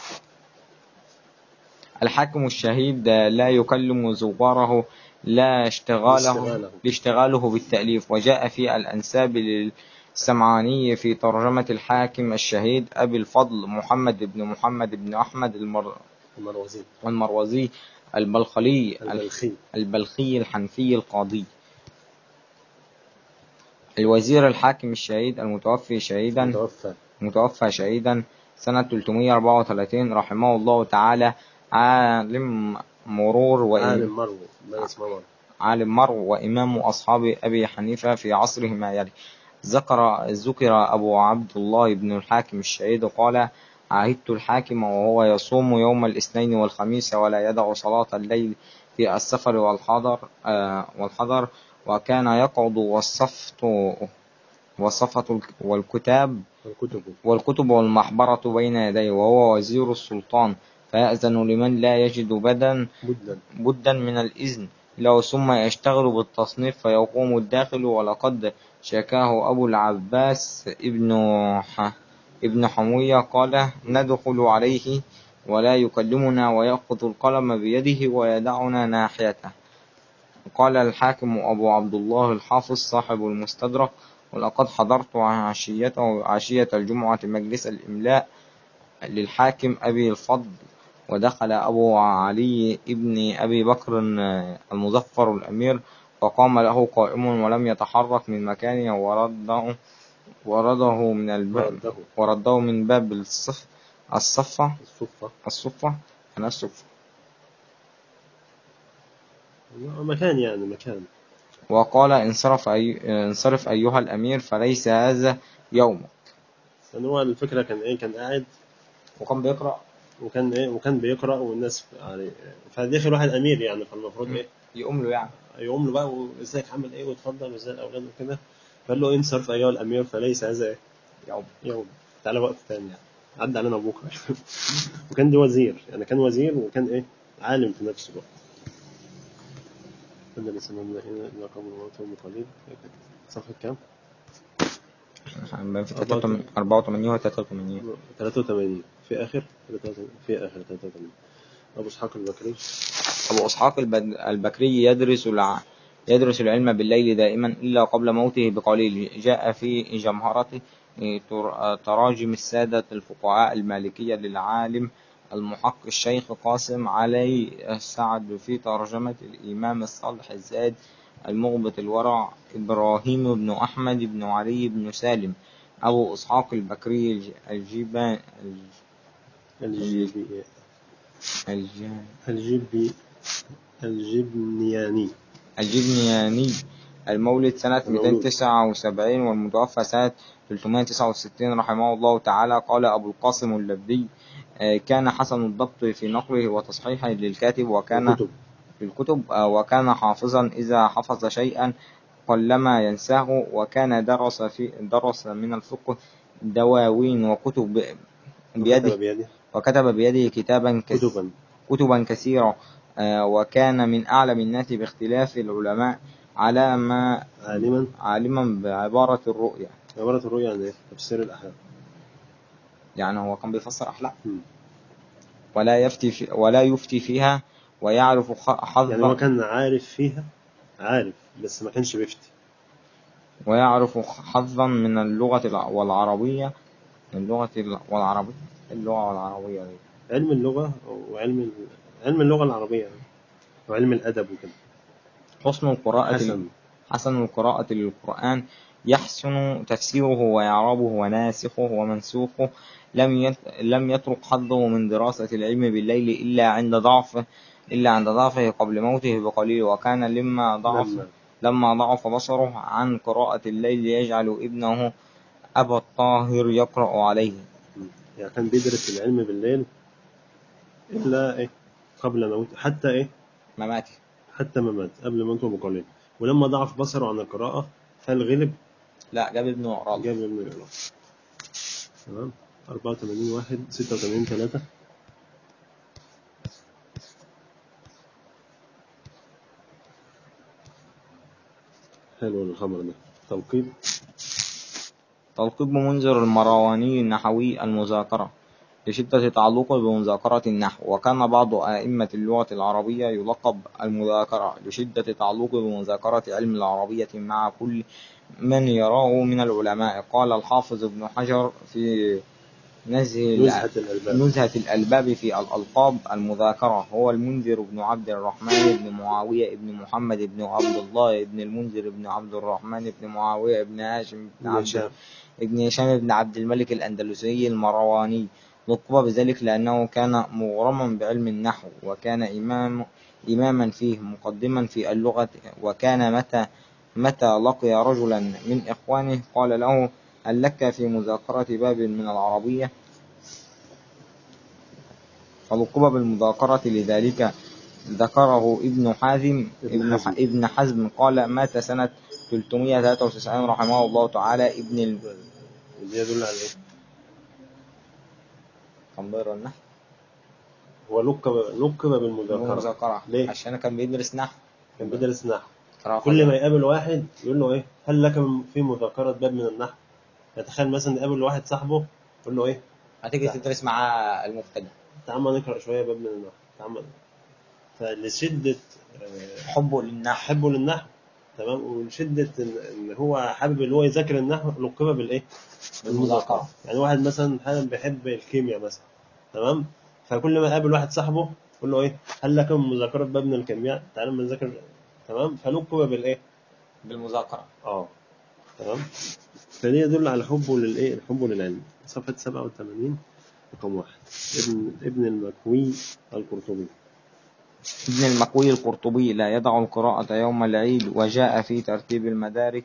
الحاكم الشهيد لا يكلم زواره لا اشتغاله لاشتغاله. لاشتغاله بالتأليف وجاء في الأنساب للسمعاني في ترجمة الحاكم الشهيد أبي الفضل محمد بن محمد بن أحمد المر... المروزي المروزي البلخلي البلخي البلخي الحنفي القاضي الوزير الحاكم الشهيد المتوفي شهيدا توفى متوفى شهيدا سنة 334 رحمه الله تعالى عالم مرور وإمام عالم مرو ما اسمه مرو عالم مر وإمام أصحاب أبي حنيفة في عصره ما يلي ذكر ذكر أبو عبد الله بن الحاكم الشهيد قال عهدت الحاكم وهو يصوم يوم الاثنين والخميس ولا يدع صلاة الليل في السفر والحضر آه والحضر وكان يقعد والصفت والصفة والكتاب الكتب والكتب والمحبرة بين يديه وهو وزير السلطان فيأذن لمن لا يجد بدا بدا بدا من الإذن له ثم يشتغل بالتصنيف فيقوم الداخل ولقد شكاه أبو العباس ابن ح... ابن حموية قال ندخل عليه ولا يكلمنا ويأخذ القلم بيده ويدعنا ناحيته قال الحاكم أبو عبد الله الحافظ صاحب المستدرك ولقد حضرت عشيته عشية الجمعة مجلس الإملاء للحاكم أبي الفضل ودخل أبو علي ابن أبي بكر المظفر الأمير فقام له قائم ولم يتحرك من مكانه ورده ورده من الباب ورده. ورده من باب الصف الصفة الصفة الصفة أنا الصفة مكان يعني مكان وقال انصرف أي... انصرف أيها الأمير فليس هذا يومك يعني هو الفكرة كان ايه كان قاعد وكان بيقرأ وكان ايه وكان بيقرأ والناس يعني فداخل واحد امير يعني فالمفروض ايه يقوم له يعني يقوم له بقى وازيك عامل ايه واتفضل وازاي الاولاد وكده فقال له انصرف ايها الامير فليس هذا ايه يوم يوم تعالى وقت تاني يعني عدى علينا بكره وكان ده وزير يعني كان وزير وكان ايه عالم في نفس الوقت كنا لسنا هنا إلا قبل موتهم قليل صفحة كام؟ في 84 و 83 83 في آخر 83 في آخر 83 أبو إسحاق البكري أبو إسحاق الب- البكري يدرس الع... يدرس العلم بالليل دائما إلا قبل موته بقليل جاء في جمهرته تر- تراجم السادة الفقهاء المالكية للعالم المحقق الشيخ قاسم علي السعد في ترجمة الإمام الصالح الزاد المغبط الورع إبراهيم بن أحمد بن علي بن سالم أبو إسحاق البكري الج- الجيبان الجيبي الج... الجيبي الجبنياني الجبنياني المولد سنة المولود. 279 والمتوفى سنة 369 رحمه الله تعالى قال أبو القاسم اللبدي آه، كان حسن الضبط في نقله وتصحيحه للكاتب وكان الكتب في الكتب آه، وكان حافظا إذا حفظ شيئا قلما ينساه وكان درس في درس من الفقه دواوين وكتب وكتب بيده بيده وكتب بيده كتابا كث- كتبا كتبا كثيرة آه، وكان من أعلم الناس باختلاف العلماء على ما عالما عالما بعبارة الرؤيا عبارة الرؤيا عن إيه؟ تفسير الأحلام يعني هو كان بيفسر أحلام مم. ولا يفتي في ولا يفتي فيها ويعرف خ- حظ يعني هو كان عارف فيها عارف بس ما كانش بيفتي ويعرف حظا من اللغة الع- والعربية اللغة الع- والعربية اللغة والعربية دي. علم اللغة وعلم ال... علم اللغة العربية يعني. وعلم الأدب وكده حسن القراءة حسن حسن القراءة للقرآن يحسن تفسيره وإعرابه وناسخه ومنسوخه لم يت... لم يترك حظه من دراسة العلم بالليل إلا عند ضعف إلا عند ضعفه قبل موته بقليل وكان لما ضعف لما لما ضعف بصره عن قراءة الليل يجعل ابنه أبا الطاهر يقرأ عليه يعني كان بيدرس العلم بالليل إلا إيه قبل موت حتى إيه مماته حتى ما مات قبل موته بقليل ولما ضعف بصره عن القراءة فالغلب لا جاب ابنه يقرأ له. جاب ابن الإقراء تمام 84 واحد 86 3 حلو الخبر ده توقيت تلقيب منذر المرواني النحوي المذاكرة لشدة تعلقه بمذاكرة النحو وكان بعض أئمة اللغة العربية يلقب المذاكرة لشدة تعلقه بمذاكرة علم العربية مع كل من يراه من العلماء قال الحافظ ابن حجر في نزه نزهة الألباب نزهة الألباب في الألقاب المذاكرة هو المنذر بن عبد الرحمن بن معاوية بن محمد بن عبد الله بن المنذر بن عبد الرحمن بن معاوية بن هاشم بن بن عبد هشام. ابن هشام بن عبد الملك الأندلسي المرواني لقب بذلك لأنه كان مغرما بعلم النحو وكان إمام إماما فيه مقدما في اللغة وكان متى متى لقي رجلا من إخوانه قال له هل لك في مذاكرة باب من العربية فلقب بالمذاكرة لذلك ذكره ابن حازم ابن ابن, حزم. ابن حزم قال مات سنة 393 رحمه الله تعالى ابن ال... ودي يدل على إيه؟ كمبير النحو هو لقب لقب بالمذاكرة مذاكرة ليه؟ عشان كان بيدرس نحو كان بيدرس نحو قراءة كل ما يقابل واحد يقول له ايه هل لك في مذاكرة باب من النحو يتخيل مثلا يقابل واحد صاحبه يقول له ايه هتيجي تدرس معاه المبتدأ تعال ما نقرا شويه باب من النحو تعال ما- فلشده آه، حبه للنحو حبه للنحو تمام ولشده ان إن هو حابب اللي هو يذاكر النحو لقب بالايه؟ بالمذاكرة يعني واحد مثلا حابب بيحب الكيمياء مثلا تمام فكل ما يقابل واحد صاحبه يقول له ايه هل لك من مذاكره باب من الكيمياء تعال ما نذاكر تمام فلقب بالايه؟ بالمذاكرة اه تمام فدي يدل على حبه للايه حبه للعلم صفحة 87 رقم واحد ابن ابن المكوي القرطبي ابن المكوي القرطبي لا يدع القراءة يوم العيد وجاء في ترتيب المدارك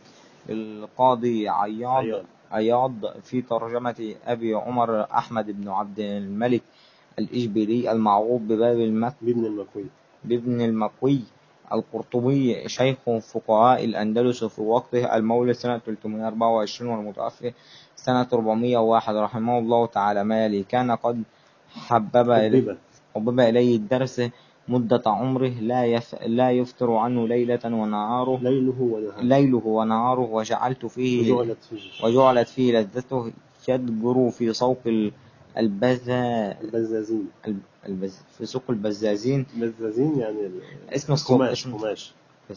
القاضي عياض عياض. عياض في ترجمة أبي عمر أحمد بن عبد الملك الإجبري المعروف بباب المك بابن المكوي بابن المكوي القرطبي شيخ فقهاء الأندلس في وقته المولد سنة 324 والمتوفي سنة 401 رحمه الله تعالى ما يلي كان قد حبب إليه حبيبة حبب إليه الدرس مدة عمره لا يف... لا يفتر عنه ليلة ونهاره ليله ونهاره ليله ونهاره وجعلت فيه وجعلت فيه وجعلت فيه لذته يدجر في سوق ال- البزا البزازين الب- البز... في سوق البزازين البزازين يعني ال- اسم السوق قماش اسم قماش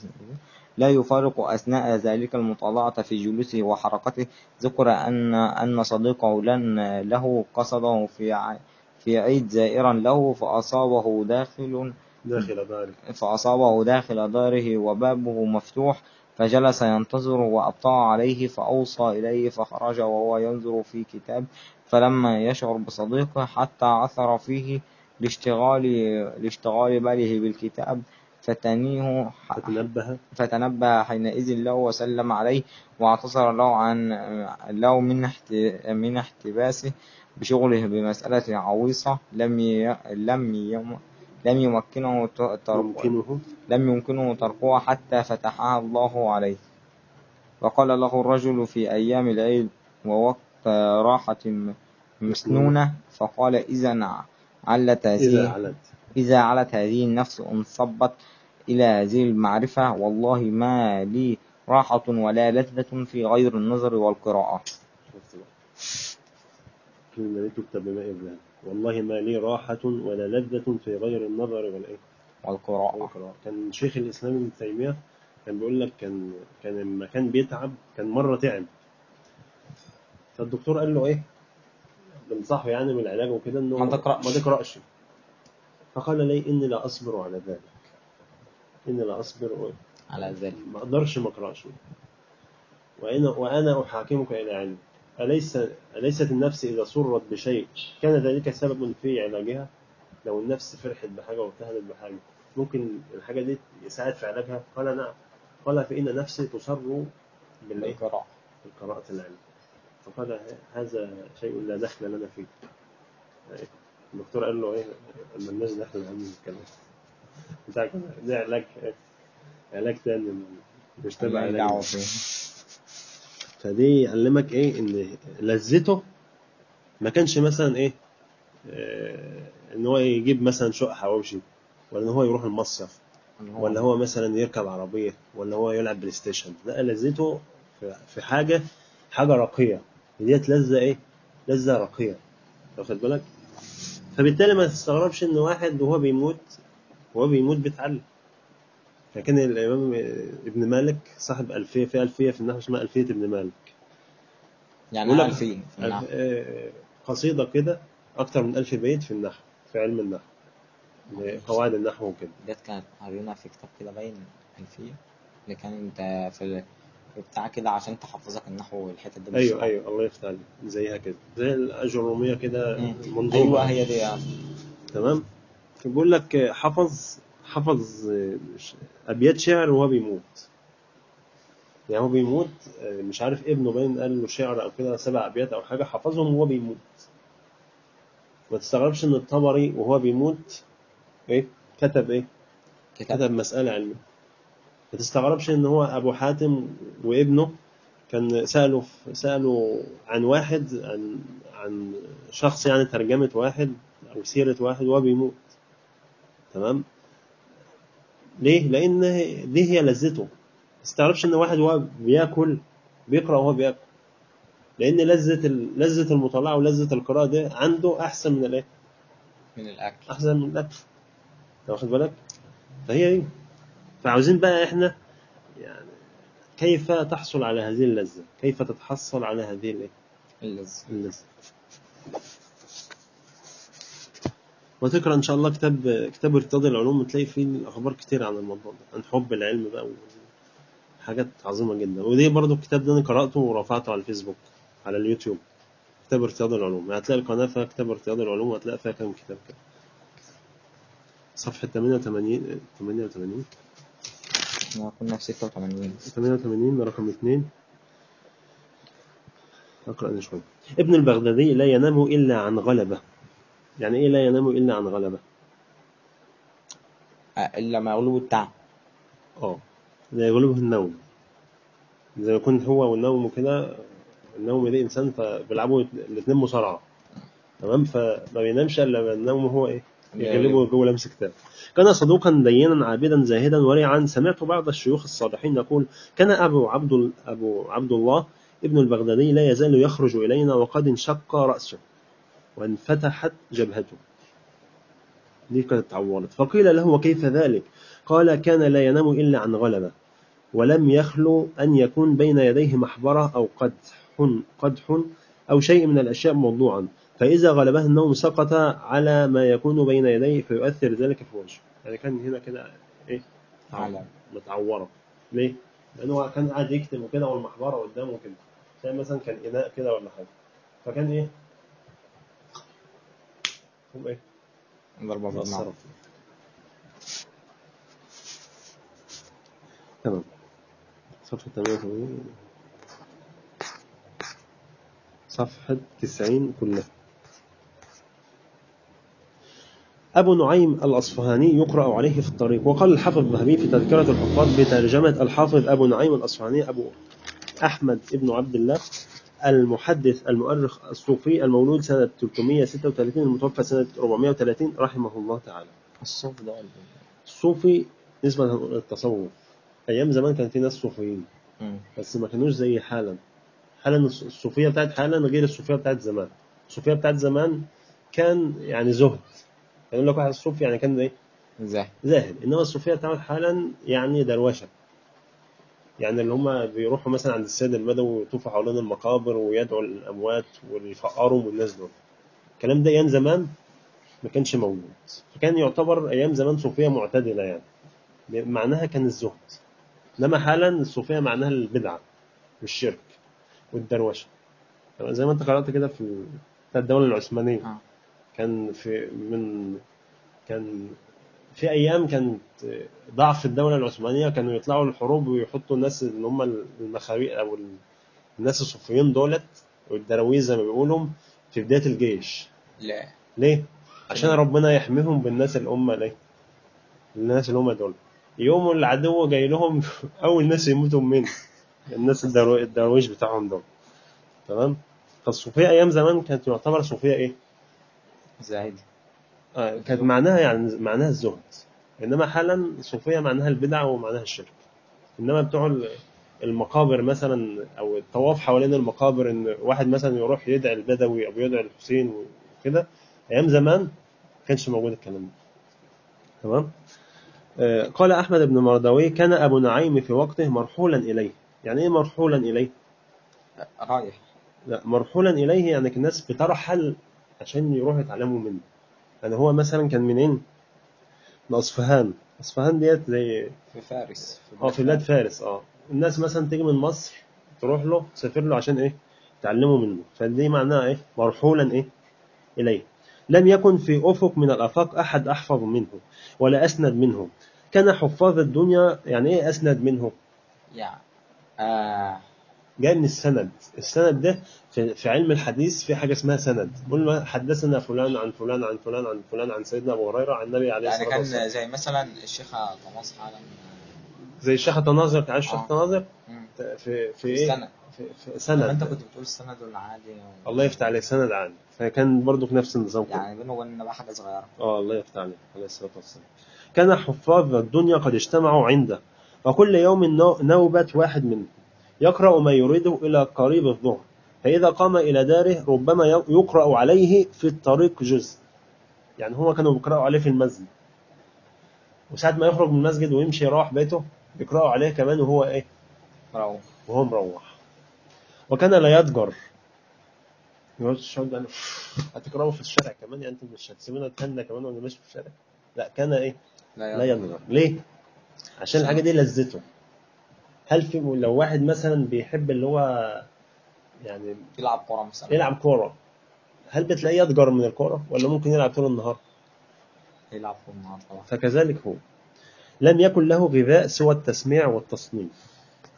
لا يفارق أثناء ذلك المطالعة في جلوسه وحركته ذكر أن أن صديقه لن له قصده في ع... في عيد زائرا له فأصابه داخل داخل داره فأصابه داخل داره وبابه مفتوح فجلس ينتظر وأبطأ عليه فأوصى إليه فخرج وهو ينظر في كتاب فلما يشعر بصديقه حتى عثر فيه لاشتغال لاشتغال باله بالكتاب فتنيه فتنبه فتنبه حينئذ له وسلم عليه واعتذر له عن له من احت من احتباسه بشغله بمسألة عويصة لم ي... لم يم... لم يمكنه ت- ترك يمكنه لم يمكنه تركها حتى فتحها الله عليه وقال له الرجل في أيام العيد ووقت راحة م- مسنونة فقال إذا علت إذا هذه علت إذا علت هذه النفس انصبت إلى هذه المعرفة والله ما لي راحة ولا لذة في غير النظر والقراءة شفت بقى. الكلمة دي تكتب بماء الذهب والله ما لي راحة ولا لذة في غير النظر والإيه والقراءة والقراءة كان شيخ الإسلام ابن تيمية كان بيقول لك كان كان لما كان بيتعب كان مرة تعب فالدكتور قال له إيه بنصحه يعني من العلاج وكده إنه ما تقرأش. ما تقرأش فقال لي إني لا أصبر على ذلك إني لا أصبر على ذلك ما أقدرش ما أقرأش وأنا وأنا أحاكمك إلى علم أليس أليست النفس إذا سرت بشيء كان ذلك سبب في علاجها لو النفس فرحت بحاجة وابتهلت بحاجة ممكن الحاجة دي يساعد في علاجها قال نعم قال فإن نفسي تسر بالإيه؟ بالقراءة بالقراءة العلم فقال هذا شيء لا دخل لنا فيه إيه؟ الدكتور قال له ايه ما الناس دخل العلم بالكلام بتاع كده ده علاج إيه؟ علاج تاني مش تبع مالي علاج دعوة فيه فدي يعلمك ايه ان لذته ما كانش مثلا ايه آه، ان هو يجيب مثلا شقة حواوشي ولا ان هو يروح المصيف ولا هو مثلا يركب عربية ولا هو يلعب بلاي ستيشن لا لذته في- في حاجة حاجة راقية ديت لذة ايه لذة راقية واخد بالك فبالتالي ما تستغربش ان واحد وهو بيموت وهو بيموت بيتعلم لكن الامام ابن مالك صاحب الفيه في الفيه في النحو اسمها الفيه ابن مالك يعني يقول أنا لك فيه في النحو ألف- آه، قصيدة كده أكتر من ألف بيت في النحو في علم النحو قواعد النحو وكده ديت كانت قرينا في كتاب كده باين ألفية اللي كان انت في ال- في بتاع كده عشان تحفظك النحو والحتة دي أيوه بالظبط. أيوه الله يفتح عليك زيها كده زي الأجرومية كده مم. منظومة أيوه هي دي آه. تمام بيقول لك حفظ حفظ أبيات شعر وهو بيموت يعني هو بيموت مش عارف ابنه باين قال له شعر أو كده سبع أبيات أو حاجة حفظهم وهو بيموت ما تستغربش إن الطبري وهو بيموت إيه كتب إيه كتاب كتب مسألة علمية ما تستغربش إن هو أبو حاتم وابنه كان سألوا سألوا عن واحد عن عن شخص يعني ترجمة واحد أو سيرة واحد وهو بيموت تمام ليه؟ لأن دي هي لذته ما تستغربش إن واحد وهو بياكل بيقرأ وهو بياكل لأن لذة ال- لذة المطالعة ولذة القراءة دي عنده أحسن من الإيه؟ من الأكل أحسن من الأكل أنت واخد بالك؟ فهي دي فعاوزين بقى إحنا يعني كيف تحصل على هذه اللذة؟ كيف تتحصل على هذه الإيه؟ اللذة اللذة وتقرا ان شاء الله كتاب كتاب ارتضاء العلوم تلاقي فيه اخبار كتير عن الموضوع ده عن حب العلم بقى حاجات عظيمه جدا ودي برضو الكتاب ده انا قراته ورفعته على الفيسبوك على اليوتيوب كتاب ارتضاء العلوم يعني هتلاقي القناه فيها كتاب ارتضاء العلوم وهتلاقي فيها كام كتاب كده صفحه 88 88 احنا كنا في 86 88 رقم 2 اقرا انا شويه ابن البغدادي لا ينام الا عن غلبه يعني ايه لا ينام الا عن غلبه آه، إلا ما يغلبه التعب اه لا يغلبه النوم زي ما يكون هو والنوم وكده النوم ليه انسان فبيلعبوا الاثنين مصارعه تمام فما بينامش الا لما النوم هو ايه يغلبه جوه لمس كتاب كان صدوقا دينا عابدا زاهدا ورعا سمعت بعض الشيوخ الصالحين يقول كان ابو عبد ابو عبد الله ابن البغدادي لا يزال يخرج الينا وقد انشق راسه وانفتحت جبهته دي كانت اتعورت فقيل له وكيف ذلك قال كان لا ينام الا عن غلبه ولم يخلو أن يكون بين يديه محبرة أو قدح قدح أو شيء من الأشياء موضوعا فإذا غلبه النوم سقط على ما يكون بين يديه فيؤثر ذلك في وجهه يعني كان هنا كده إيه على متعورة ليه؟ لأنه هو كان قاعد يكتب وكده والمحبرة قدامه كده زي مثلا كان إناء كده ولا حاجة فكان إيه؟ هم إيه؟ ضربة بالنار مأثرة تمام صفحة 88 صفحة 90 كلها أبو نعيم الأصفهاني يقرأ عليه في الطريق وقال الحافظ الذهبي في تذكرة الحفاظ بترجمة الحافظ أبو نعيم الأصفهاني أبو أحمد ابن عبد الله المحدث المؤرخ الصوفي المولود سنة 336 المتوفى سنة 430 رحمه الله تعالى الصوف ده ولا إيه؟ الصوفي نسبة للتصوف أيام زمان كان في ناس صوفيين مم. بس ما كانوش زي حالا حالا الصوفية بتاعت حالا غير الصوفية بتاعت زمان الصوفية بتاعت زمان كان يعني زهد يعني يقول لك واحد صوفي يعني كان ايه ازاي زاهد انما الصوفية بتاعت حالا يعني دروشة يعني اللي هم بيروحوا مثلا عند السيد البدوي ويطوفوا حوالين المقابر ويدعوا الاموات ويفقروا والناس دول الكلام ده ايام زمان ما كانش موجود فكان يعتبر ايام زمان صوفيه معتدله يعني معناها كان الزهد انما حالا الصوفيه معناها البدعه والشرك والدروشه تمام؟ زي ما انت قرات كده في ال- بتاع الدوله العثمانيه آه. كان في من كان في ايام كانت ضعف الدوله العثمانيه كانوا يطلعوا الحروب ويحطوا الناس اللي هم المخاوي او ال- الناس الصوفيين دولت والدراويش زي ما بيقولوا في بدايه الجيش لا ليه؟ عشان ربنا يحميهم بالناس اللي هم ليه؟ الناس اللي هم دول يوم العدو جاي لهم اول ناس يموتوا من الناس الدرو- الدراويش بتاعهم دول تمام؟ فالصوفيه ايام زمان كانت يعتبر صوفيه ايه؟ زاهد آه، كانت معناها يعني معناها الزهد انما حالا الصوفيه معناها البدع ومعناها الشرك انما بتوع ال- المقابر مثلا او الطواف حوالين المقابر ان واحد مثلا يروح يدعي البدوي او يدعي الحسين وكده ايام زمان ما كانش موجود الكلام ده تمام آه، قال احمد بن مردوي كان ابو نعيم في وقته مرحولا اليه يعني ايه مرحولا اليه رايح لا مرحولا اليه يعني الناس بترحل عشان يروحوا يتعلموا منه يعني هو مثلا كان منين من اصفهان اصفهان ديت زي في فارس اه في بلاد فارس اه الناس مثلا تيجي من مصر تروح له تسافر له عشان ايه تعلموا منه فدي معناها ايه مرحولا ايه اليه لم يكن في افق من الافاق احد احفظ منه ولا اسند منه كان حفاظ الدنيا يعني ايه اسند منه يعني آه جاي من السند السند ده في, في علم الحديث في حاجه اسمها سند قول له حدثنا فلان عن فلان عن فلان عن فلان عن سيدنا ابو هريره عن النبي عليه يعني الصلاه والسلام كان زي مثلا الشيخ طماس حالا زي الشيخ تناظر تعال الشيخ آه. تناظر مم. في في ايه السند. في, في طب سند انت كنت بتقول السند العادي و... الله يفتح عليك سند عالي فكان برضه في نفس النظام كده يعني بينه وبين بقى حاجه صغيره اه الله يفتح عليك عليه الصلاه والسلام كان حفاظ الدنيا قد اجتمعوا عنده وكل يوم نو- نوبة واحد منهم يقرأ ما يريده إلى قريب الظهر فإذا قام إلى داره ربما ي- يقرأ عليه في الطريق جزء يعني هو كانوا بيقرأوا عليه في المسجد وساعة ما يخرج من المسجد ويمشي يروح بيته بيقرأوا عليه كمان وهو إيه روح وهو مروح وكان لا يضجر يقعد الشعب ده هتقرأوا في الشارع كمان يعني انتوا مش هتسيبونا نتهنى كمان وانا ماشي في الشارع لا كان ايه لا يضجر ليه عشان الحاجه دي لذته هل في لو واحد مثلا بيحب اللي هو يعني يلعب كوره مثلا يلعب كوره هل بتلاقيه يضجر من الكوره ولا ممكن يلعب طول النهار يلعب في النهار طبعا فكذلك هو لم يكن له غذاء سوى التسميع والتصنيف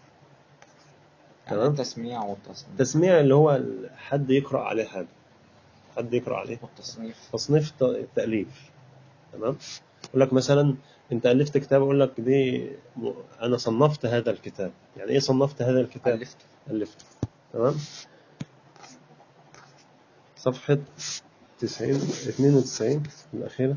يعني تمام. التسميع والتصنيف التسميع اللي هو ال- حد يقرأ عليه حاجه حد يقرأ عليه والتصنيف تصنيف ت- التأليف تمام يقول لك مثلا انت ألفت كتاب يقول لك دي م- انا صنفت هذا الكتاب يعني ايه صنفت هذا الكتاب ألفت ألفته تمام صفحة 90 92 الأخيرة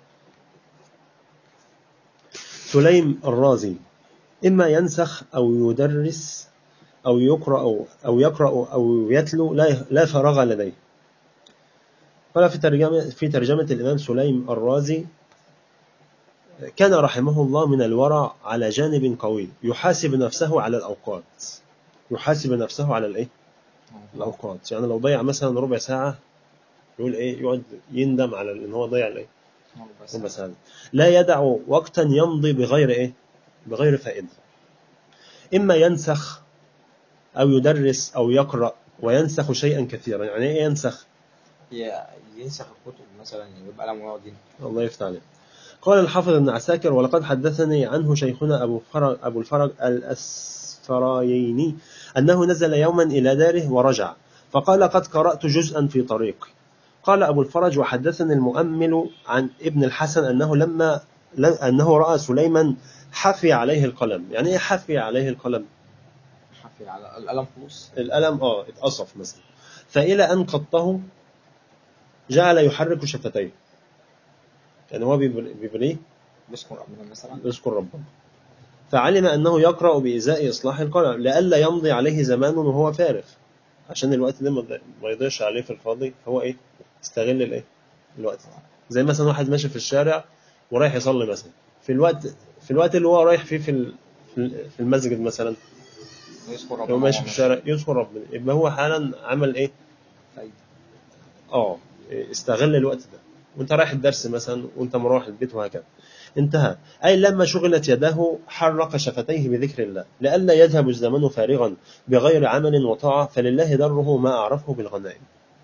سليم الرازي إما ينسخ أو يدرس أو يقرأ أو يقرأ أو يتلو لا لا فراغ لديه قال في ترجمة في ترجمة الإمام سليم الرازي كان رحمه الله من الورع على جانب قوي يحاسب نفسه على الأوقات يحاسب نفسه على الإيه؟ الأوقات يعني لو ضيع مثلا ربع ساعة يقول إيه يقعد يندم على إن هو ضيع الإيه؟ ربع ساعة لا يدع وقتا يمضي بغير إيه؟ بغير فائدة إما ينسخ أو يدرس أو يقرأ وينسخ شيئا كثيرا يعني إيه ينسخ؟ ي- ينسخ الكتب مثلا يبقى قلم ويقعد ينسخ. الله يفتح عليه قال الحافظ ابن عساكر ولقد حدثني عنه شيخنا أبو فرج, أبو الفرج الأسفرايني أنه نزل يوما إلى داره ورجع فقال قد قرأت جزءا في طريق قال أبو الفرج وحدثني المؤمل عن ابن الحسن أنه لما أنه رأى سليما حفي عليه القلم يعني إيه حفي عليه القلم حفي على القلم فلوس القلم اه اتقصف مثلا فإلى أن قطه جعل يحرك شفتيه يعني هو بيبر- بيبريه بيذكر ربنا مثلا يذكر ربنا فعلم أنه يقرأ بإزاء إصلاح القلم لئلا يمضي عليه زمان وهو فارغ عشان الوقت ده ما يضيع- ما يضيعش عليه في الفاضي هو إيه يستغل الإيه الوقت زي مثلا واحد ماشي في الشارع ورايح يصلي مثلا في الوقت في الوقت اللي هو رايح فيه في ال- في في المسجد مثلا يذكر لو ربنا ماشي في وهو الشارع يذكر ربنا يبقى هو حالا عمل ايه فايدة. اه استغل الوقت ده وانت رايح الدرس مثلا وانت مروح البيت وهكذا انتهى أي لما شغلت يداه حرك شفتيه بذكر الله لئلا يذهب الزمن فارغا بغير عمل وطاعة فلله دره ما أعرفه بالغنائم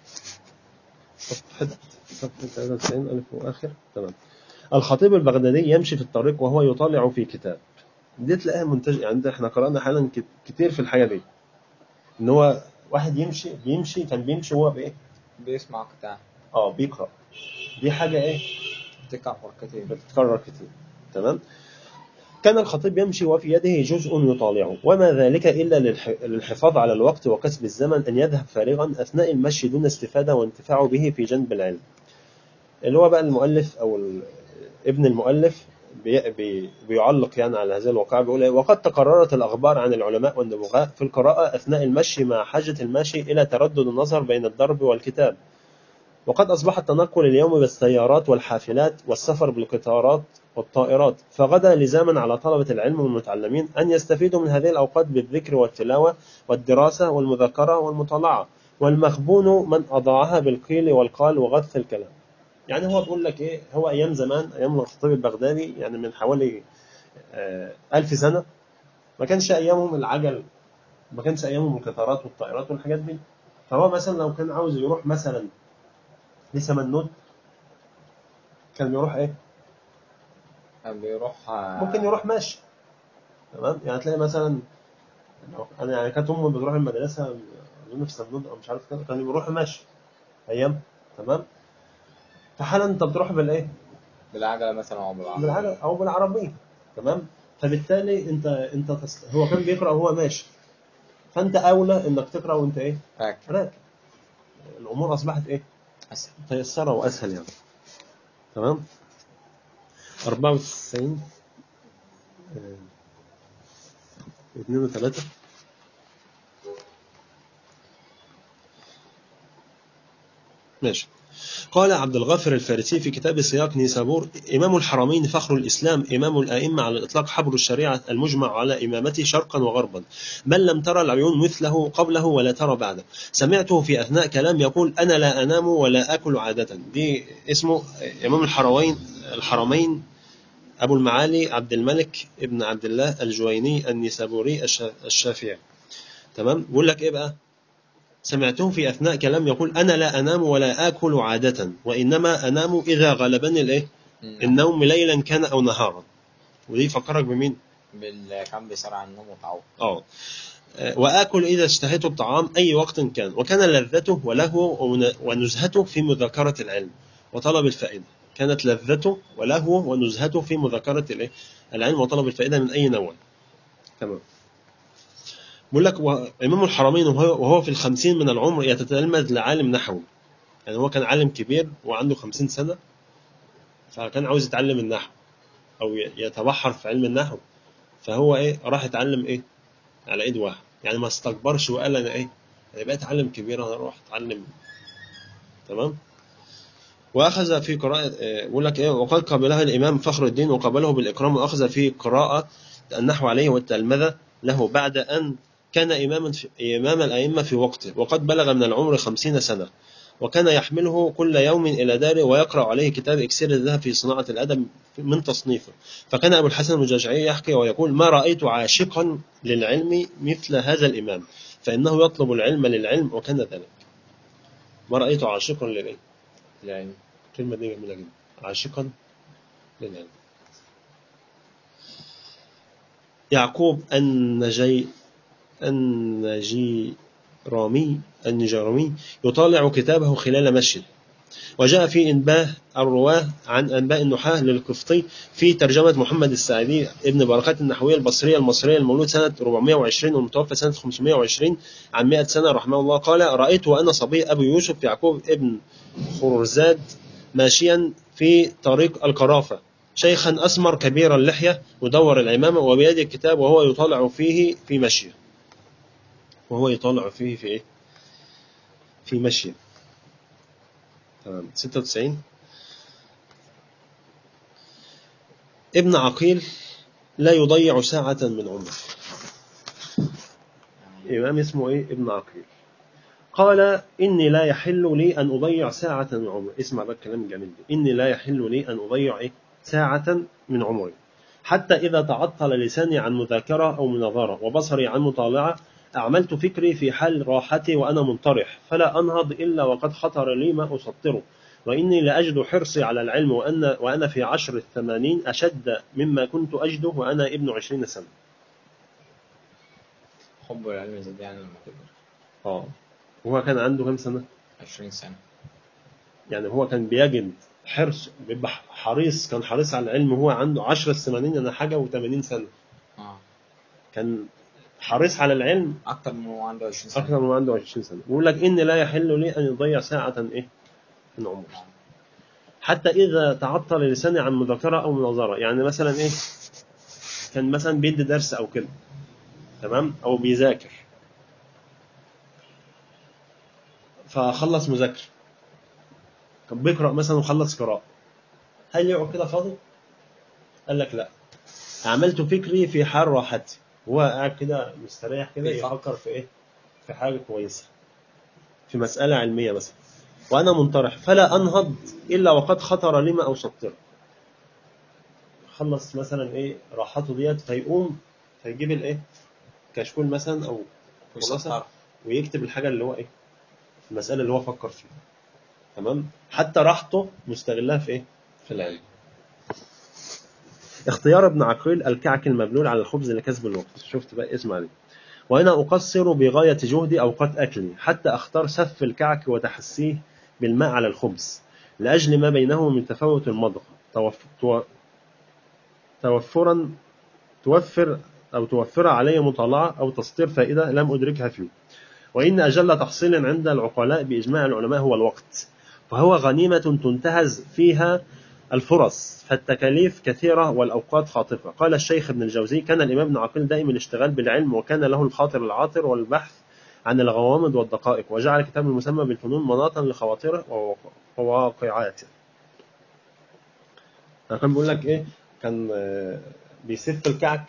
صفحة صفحة 93 ألف وآخر تمام الخطيب البغدادي يمشي في الطريق وهو يطالع في كتاب دي تلاقيها منتج يعني ده احنا قرأنا حالا كت- كتير في الحاجة دي ان هو واحد يمشي بيمشي كان بيمشي وهو بايه بيسمع قطع اه بيقرأ دي حاجة ايه بتكرر كتير بتتكرر كتير تمام كان الخطيب يمشي وفي يده جزء يطالعه وما ذلك إلا للح- للحفاظ على الوقت وكسب الزمن أن يذهب فارغا أثناء المشي دون استفادة وانتفاع به في جنب العلم اللي هو بقى المؤلف أو ال- ابن المؤلف بي بي بيعلق يعني على هذه الواقعة بيقول إيه وقد تكررت الأخبار عن العلماء والنبغاء في القراءة أثناء المشي مع حاجة الماشي إلى تردد النظر بين الضرب والكتاب وقد أصبح التنقل اليوم بالسيارات والحافلات والسفر بالقطارات والطائرات فغدا لزاما على طلبة العلم والمتعلمين أن يستفيدوا من هذه الأوقات بالذكر والتلاوة والدراسة والمذاكرة والمطالعة والمخبون من أضاعها بالقيل والقال وغث الكلام يعني هو بيقول لك إيه هو أيام زمان أيام الخطيب البغدادي يعني من حوالي آه، ألف سنة ما كانش أيامهم العجل ما كانش أيامهم القطارات والطائرات والحاجات دي فهو مثلا لو كان عاوز يروح مثلا لسمنود كان بيروح ايه كان بيروح آه، ممكن يروح ماشي تمام يعني تلاقي مثلا لو- انا يعني كانت امي بتروح المدرسه اظن في سمنود او مش عارف كده كانوا بيروحوا ماشي ايام تمام فحالا انت بتروح بالايه بالعجلة مثلا أو بالعربية بالعجل او بالعربيه تمام فبالتالي انت انت تست... هو كان بيقرا وهو ماشي فانت اولى انك تقرا وانت ايه فاكر راكب الامور اصبحت ايه أسهل تيسر واسهل يعني تمام 94 اثنين وثلاثة ماشي قال عبد الغافر الفارسي في كتاب سياق نيسابور إمام الحرمين فخر الإسلام إمام الآئمة على الإطلاق حبر الشريعة المجمع على إمامته شرقا وغربا بل لم ترى العيون مثله قبله ولا ترى بعده سمعته في أثناء كلام يقول أنا لا أنام ولا آكل عادة دي اسمه إمام الحرمين الحرمين أبو المعالي عبد الملك ابن عبد الله الجويني النيسابوري الشا- الشافعي تمام بيقول لك إيه بقى سمعته في أثناء كلام يقول أنا لا أنام ولا آكل عادة وإنما أنام إذا غلبني الإيه النوم ليلا كان أو نهارا ودي فكرك بمين بال... كان بيسرع النوم وتعود اه وآكل إذا اشتهيت الطعام أي وقت كان وكان لذته ولهو ون- ونزهته في مذاكرة العلم وطلب الفائدة كانت لذته ولهو ونزهته في مذاكرة الإيه؟ العلم وطلب الفائدة من أي نوع تمام بيقول لك و- إمام الحرمين وهو وهو في الخمسين من العمر يتتلمذ لعالم نحو يعني هو كان عالم كبير وعنده خمسين سنة فكان عاوز يتعلم النحو أو ي- يتبحر في علم النحو فهو إيه راح يتعلم إيه على إيد واحد يعني ما استكبرش وقال أنا إيه أنا بقيت عالم كبير أنا أروح أتعلم تمام وأخذ في قراءة آه، بيقول لك إيه وقد قبلها الإمام فخر الدين وقبله بالإكرام وأخذ في قراءة النحو عليه والتلمذة له بعد أن كان إماما في إمام الأئمة في وقته وقد بلغ من العمر خمسين سنة وكان يحمله كل يوم إلى داره ويقرأ عليه كتاب إكسير الذهب في صناعة الأدب من تصنيفه فكان أبو الحسن المجاشعي يحكي ويقول ما رأيت عاشقا للعلم مثل هذا الإمام فإنه يطلب العلم للعلم وكان ذلك ما رأيت عاشقا للعلم يعني الكلمة دي جميلة جدا عاشقا للعلم يعقوب النجي النجيرامي النجارمي يطالع كتابه خلال مشي وجاء في إنباه الرواه عن أنباء النحاة للقفطي في ترجمة محمد السعدي ابن بركات النحوية البصرية المصرية المولود سنة 420 والمتوفى سنة 520 عن 100 سنة رحمه الله قال رأيت وأنا صبي أبو يوسف يعقوب ابن خرزاد ماشيا في طريق القرافة شيخا أسمر كبير اللحية مدور العمامة وبيده الكتاب وهو يطالع فيه في مشيه وهو يطالع فيه في إيه؟ في مشيه تمام 96 ابن عقيل لا يضيع ساعة من عمره إمام اسمه إيه ابن عقيل قال إني لا يحل لي أن أضيع ساعة من عمري اسمع بقى الكلام الجميل ده إني لا يحل لي أن أضيع إيه ساعة من عمري حتى إذا تعطل لساني عن مذاكرة أو مناظرة وبصري عن مطالعة أعملت فكري في حال راحتي وأنا منطرح فلا أنهض إلا وقد خطر لي ما أسطره وإني لأجد حرصي على العلم وأن وأنا في عشر الثمانين أشد مما كنت أجده وأنا ابن عشرين سنة حب العلم يزيد يعني لما تكبر آه وهو كان عنده كم سنة؟ 20 سنة يعني هو كان بيجد حرص بيبقى حريص كان حريص على العلم وهو عنده عشر الثمانين أنا حاجة و80 سنة اه كان حريص على العلم أكتر من هو عنده 20 سنة أكثر من عنده 20 سنة بيقول لك إن لا يحل لي أن يضيع ساعة إيه من عمري حتى إذا تعطل لساني عن مذاكرة أو مناظرة يعني مثلا إيه كان مثلا بيدي درس أو كده تمام أو بيذاكر فخلص مذاكرة كان بيقرأ مثلا وخلص قراءة هل يقعد كده فاضي؟ قال لك لا عملت فكري في حال راحتي هو قاعد كده مستريح كده بيفكر. يفكر في ايه؟ في حاجة كويسة في مسألة علمية مثلا وأنا منطرح فلا أنهض إلا وقد خطر لي ما أوسطره خلص مثلا إيه راحته ديت فيقوم فيجيب الإيه كشكول مثلا أو كراسة ويسطر ويكتب الحاجة اللي هو إيه المسألة اللي هو فكر فيها تمام حتى راحته مستغلها في إيه في العلم اختيار ابن عقيل الكعك المبلول على الخبز لكسب الوقت شفت بقى اسمع لي وأنا أقصر بغاية جهدي أوقات أكلي حتى أختار سف الكعك وتحسيه بالماء على الخبز لأجل ما بينه من تفاوت المضغ توف... تو... توفرا توفر أو توفر علي مطالعة أو تسطير فائدة لم أدركها فيه وإن أجل تحصيل عند العقلاء بإجماع العلماء هو الوقت فهو غنيمة تنتهز فيها الفرص فالتكاليف كثيرة والأوقات خاطفة قال الشيخ ابن الجوزي كان الإمام ابن عقيل دائما الاشتغال بالعلم وكان له الخاطر العاطر والبحث عن الغوامض والدقائق وجعل كتاب المسمى بالفنون مناطا لخواطره وواق- وواقعاته أنا كان بيقول لك إيه كان آه، بيسف الكعك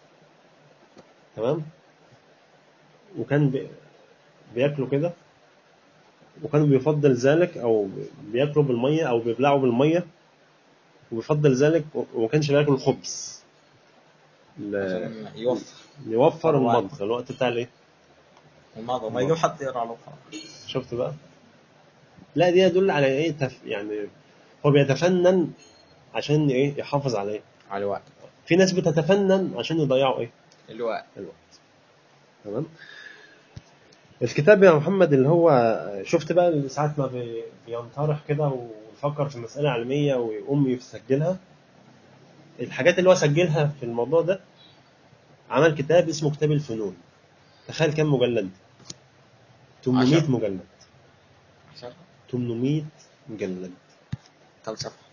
تمام وكان بي- بياكله كده وكان بيفضل ذلك او بياكلوا بالميه او بيبلعوا بالميه وبيفضل ذلك وما كانش بياكل الخبز ل- عشان يوفر يوفر الوقت. المضغ الوقت بتاع الايه الماضي ما يجيب حد يقرا له خلاص شفت بقى لا دي يدل على ايه تف... يعني هو بيتفنن عشان ايه يحافظ على ايه على الوقت في ناس بتتفنن عشان يضيعوا ايه الوقت الوقت تمام الكتاب يا محمد اللي هو شفت بقى اللي ساعات ما بي- بينطرح كده ويفكر في مسألة علمية ويقوم يسجلها الحاجات اللي هو سجلها في الموضوع ده عمل كتاب اسمه كتاب الفنون تخيل كم مجلد 800 عشرة. مجلد عشان 800 مجلد كم صفحة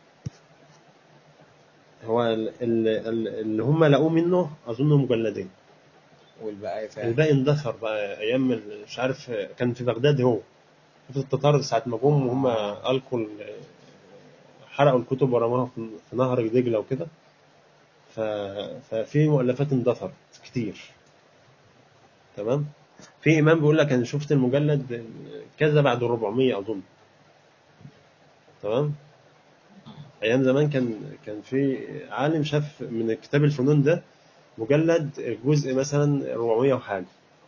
هو ال- ال- ال- اللي هم لقوه منه اظن مجلدين والبقايا فيها الباقي اندثر بقى ايام ال- مش عارف كان في بغداد هو في التتار ساعة ما جم وهم ألقوا ال- حرقوا الكتب ورموها في في نهر دجلة وكده ف... ففي مؤلفات اندثرت كتير تمام في إمام بيقول لك أنا شفت المجلد كذا بعد ال 400 أظن تمام أيام زمان كان كان في عالم شاف من كتاب الفنون ده مجلد جزء مثلا 400 وحاجة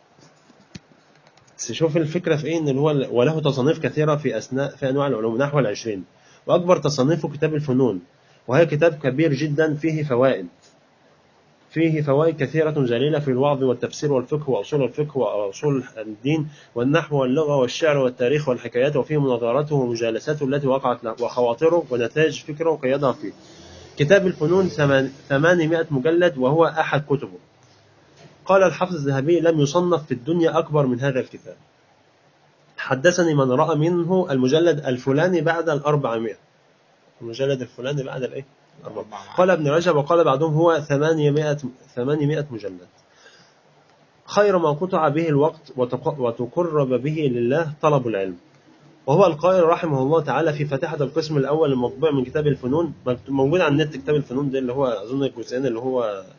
بس شوف الفكرة في إيه إن هو وله تصانيف كثيرة في أثناء في أنواع العلوم نحو العشرين وأكبر تصنيفه كتاب الفنون وهي كتاب كبير جدا فيه فوائد فيه فوائد كثيرة جليلة في الوعظ والتفسير والفقه وأصول الفقه وأصول الدين والنحو واللغة والشعر والتاريخ والحكايات وفيه مناظراته ومجالساته التي وقعت له وخواطره ونتائج فكره قيدها فيه كتاب الفنون ثمان- 800 مجلد وهو أحد كتبه قال الحافظ الذهبي لم يصنف في الدنيا أكبر من هذا الكتاب حدثني من رأى منه المجلد الفلاني بعد الأربعمائة المجلد الفلاني بعد الإيه؟ الأربعمائة. قال ابن رجب وقال بعضهم هو 800 800 مجلد خير ما قطع به الوقت وتق- وتقرب به لله طلب العلم وهو القائل رحمه الله تعالى في فاتحة القسم الأول المطبوع من كتاب الفنون موجود على النت كتاب الفنون ده اللي هو أظن الجزئين اللي هو